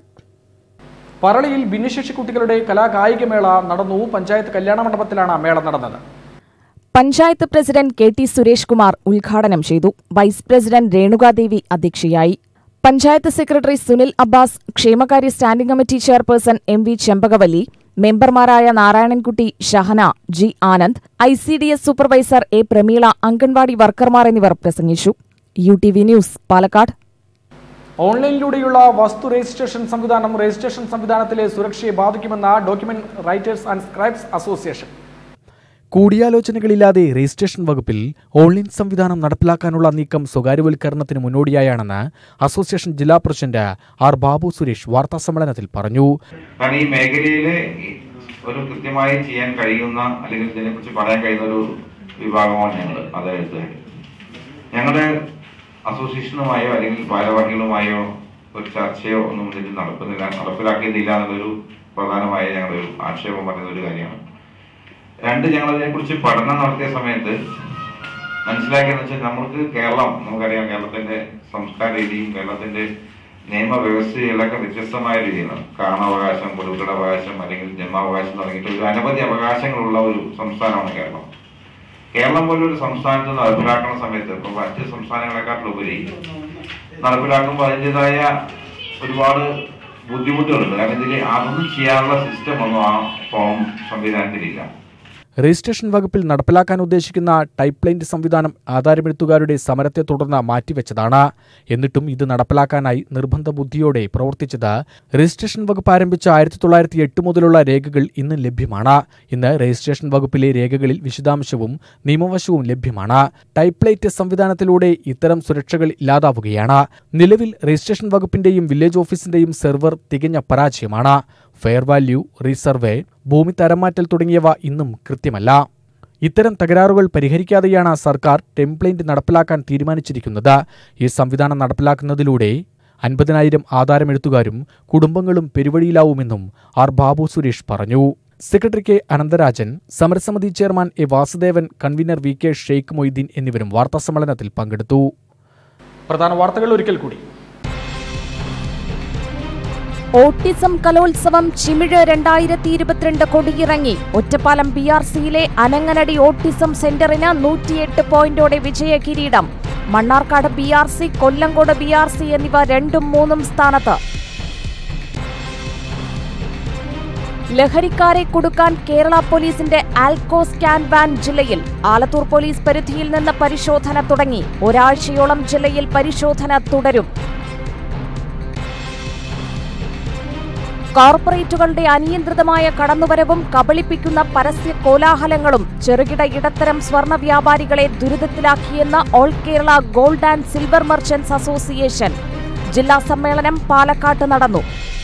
പറളിയിൽ ഭിന്നശേഷി കുട്ടികളുടെ കലാകായികമേള നടന്നു പഞ്ചായത്ത് കല്യാണ മണ്ഡപത്തിലാണ് മേള നടന്നത് panchayat president K T Suresh Kumar ഉദ്ഘാടനം ചെയ്തു വൈസ് പ്രസിഡന്റ് രേണുകാദേവി അധ്യക്ഷയായി പഞ്ചായത്ത് സെക്രട്ടറി സുനിൽ അബ്ബാസ് ക്ഷേമകാര്യ standing committee chairperson M V Chembakavalli മെമ്പർമാരായ Narayanankutty Shahana G Anand I C D S supervisor A Prameela anganwadi വർക്കർമാർ എന്നിവർ പ്രസംഗിച്ചു U T V news Palakkad ഓൺലൈനിലൂടെയുള്ള വസ്തു രജിസ്ട്രേഷൻ സംവിധാനം രജിസ്ട്രേഷൻ സംവിധാനത്തിലെ സുരക്ഷയെ ബാധിക്കുമെന്ന document writers and scribes association കൂടിയാലോചനകളില്ലാതെ രജിസ്ട്രേഷൻ വകുപ്പിൽ ഓൺലൈൻ സംവിധാനം നടപ്പിലാക്കാനുള്ള നീക്കം സ്വകാര്യവൽക്കരണത്തിന് മുന്നോടിയായാണെന്ന് അസോസിയേഷൻ ജില്ലാ പ്രസിഡന്റ് ആർ ബാബു സുരേഷ് വാർത്താസമ്മേളനത്തിൽ പറഞ്ഞു കാരണം ഈ മേഖലയിൽ ഒരു കൃത്യമായി ചെയ്യാൻ കഴിയുന്ന അല്ലെങ്കിൽ ഇതിനെക്കുറിച്ച് പറയാൻ കഴിയുന്ന ഒരു വിഭാഗമാണ് ഞങ്ങൾ അതായത് ഞങ്ങളുടെ അസോസിയേഷനുമായോ അല്ലെങ്കിൽ ഭാരവാഹികളുമായോ ഒരു ചർച്ചയോ ഒന്നും ഇതിൽ നടക്കുന്നില്ല നടപ്പിലാക്കിയതില്ല എന്നുള്ളൊരു പ്രധാനമായ ഞങ്ങളുടെ ഒരു ആക്ഷേപം പറയുന്ന ഒരു കാര്യമാണ് രണ്ട് ഞങ്ങൾ അതിനെക്കുറിച്ച് പഠനം നടത്തിയ സമയത്ത് മനസ്സിലാക്കിയെന്ന് വെച്ചാൽ നമ്മൾക്ക് കേരളം നമുക്കറിയാം കേരളത്തിന്റെ സംസ്കാര രീതിയും കേരളത്തിന്റെ നിയമവ്യവസ്ഥയിലൊക്കെ വ്യത്യസ്തമായ രീതിയിലാണ് കാരണാവകാശം കൊടുക്കടവകാശം അല്ലെങ്കിൽ ജന്മാവകാശം തുടങ്ങിയിട്ട് ഒരു അനവധി അവകാശങ്ങളുള്ള ഒരു സംസ്ഥാനമാണ് കേരളം കേരളം പോലൊരു സംസ്ഥാനത്ത് നടപ്പിലാക്കുന്ന സമയത്ത് ഇപ്പൊ മറ്റ് സംസ്ഥാനങ്ങളെക്കാട്ടിലുപരി നടപ്പിലാക്കുമ്പോൾ അതിൻ്റെതായ ഒരുപാട് ബുദ്ധിമുട്ടുകളുണ്ട് കാരണം ഇതിൽ അതൊന്നും ചെയ്യാനുള്ള സിസ്റ്റം ഒന്നും ആ ഫോം സംവിധാനത്തിലില്ല രജിസ്ട്രേഷൻ വകുപ്പിൽ നടപ്പിലാക്കാൻ ഉദ്ദേശിക്കുന്ന ടൈപ്പ് ലൈൻ സംവിധാനം ആധാരമെഴുത്തുകാരുടെ സമരത്തെ തുടർന്ന് മാറ്റിവെച്ചതാണ് എന്നിട്ടും ഇത് നടപ്പിലാക്കാനായി നിർബന്ധ ബുദ്ധിയോടെ പ്രവർത്തിച്ചത് രജിസ്ട്രേഷൻ വകുപ്പ് ആരംഭിച്ച ആയിരത്തി തൊള്ളായിരത്തി എട്ട് മുതലുള്ള രേഖകൾ ഇന്ന് ലഭ്യമാണ് ഇന്ന് രജിസ്ട്രേഷൻ വകുപ്പിലെ രേഖകളിൽ വിശദാംശവും നിയമവശവും ലഭ്യമാണ് ടൈപ്പ് ലൈറ്റ് സംവിധാനത്തിലൂടെ ഇത്തരം സുരക്ഷകൾ ഇല്ലാതാവുകയാണ് നിലവിൽ രജിസ്ട്രേഷൻ വകുപ്പിന്റെയും വില്ലേജ് ഓഫീസിന്റെയും സെർവർ തികഞ്ഞ പരാജയമാണ് ഫെയർ വാല്യൂ റീസർവേ ഭൂമി തരംമാറ്റൽ തുടങ്ങിയവ ഇന്നും കൃത്യമല്ല ഇത്തരം തകരാറുകൾ പരിഹരിക്കാതെയാണ് സർക്കാർ ടെംപ്ലേറ്റ് നടപ്പിലാക്കാൻ തീരുമാനിച്ചിരിക്കുന്നത് ഈ സംവിധാനം നടപ്പിലാക്കുന്നതിലൂടെ അൻപതിനായിരം ആധാരമെഴുത്തുകാരും കുടുംബങ്ങളും പെരുവഴിയിലാവുമെന്നും ആർ ബാബു സുരേഷ് പറഞ്ഞു സെക്രട്ടറി കെ അനന്തരാജൻ സമരസമിതി chairman A Vasudevan convener V K Sheikh Moideen എന്നിവരും വാർത്താസമ്മേളനത്തിൽ പങ്കെടുത്തു പ്രധാന വാർത്തകൾ ഒരിക്കൽ കൂടി ഓട്ടിസം കലോത്സവം ചിമിഴ് രണ്ടായിരത്തി ഇരുപത്തിരണ്ട് കൊടിയിറങ്ങി ഒറ്റപ്പാലം ബി ആർ സിയിലെ അനങ്ങനടി ഓട്ടിസം സെന്ററിന് നൂറ്റിയെട്ട് പോയിന്റോടെ വിജയ കിരീടം Mannarkkad B R C Kollengode B R C എന്നിവ രണ്ടും മൂന്നും സ്ഥാനത്ത് ലഹരിക്കാരെ കുടുക്കാൻ കേരള പോലീസിന്റെ ആൽക്കോ സ്കാൻ വാൻ ജില്ലയിൽ ആലത്തൂർ പോലീസ് പരിധിയിൽ നിന്ന് പരിശോധന തുടങ്ങി ഒരാഴ്ചയോളം ജില്ലയിൽ പരിശോധന തുടരും കോർപ്പറേറ്റുകളുടെ അനിയന്ത്രിതമായ കടന്നുവരവും കബളിപ്പിക്കുന്ന പരസ്യ കോലാഹലങ്ങളും ചെറുകിട ഇടത്തരം സ്വർണ്ണ വ്യാപാരികളെ ദുരിതത്തിലാക്കിയെന്ന് all Kerala gold and silver merchants association ജില്ലാ സമ്മേളനം പാലക്കാട്ട് നടന്നു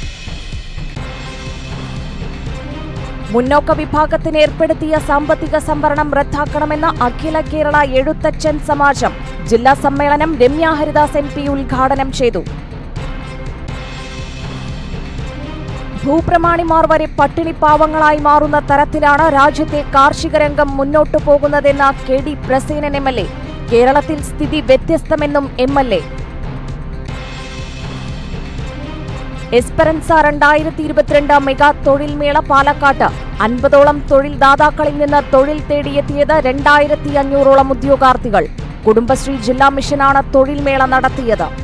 മുന്നോക്ക വിഭാഗത്തിന് ഏർപ്പെടുത്തിയ സാമ്പത്തിക സംവരണം റദ്ദാക്കണമെന്ന അഖില കേരള എഴുത്തച്ഛൻ സമാജം ജില്ലാ സമ്മേളനം രമ്യ ഹരിദാസ് എം പി ഉദ്ഘാടനം ചെയ്തു ഭൂപ്രമാണിമാർ വരെ പട്ടിണിപ്പാവങ്ങളായി മാറുന്ന തരത്തിലാണ് രാജ്യത്തെ കാർഷിക രംഗം മുന്നോട്ടു പോകുന്നതെന്ന K D Prasenan M L A കേരളത്തിൽ സ്ഥിതി വ്യത്യസ്തമെന്നും എം എൽ എ എസ്പെറൻസ രണ്ടായിരത്തി ഇരുപത്തിരണ്ട് മെഗാ തൊഴിൽ മേള പാലക്കാട്ട് അൻപതോളം തൊഴിൽ ദാതാക്കളിൽ നിന്ന് തൊഴിൽ തേടിയെത്തിയത് രണ്ടായിരത്തി അഞ്ഞൂറോളം ഉദ്യോഗാർത്ഥികൾ കുടുംബശ്രീ ജില്ലാ മിഷനാണ് തൊഴിൽ മേള നടത്തിയത്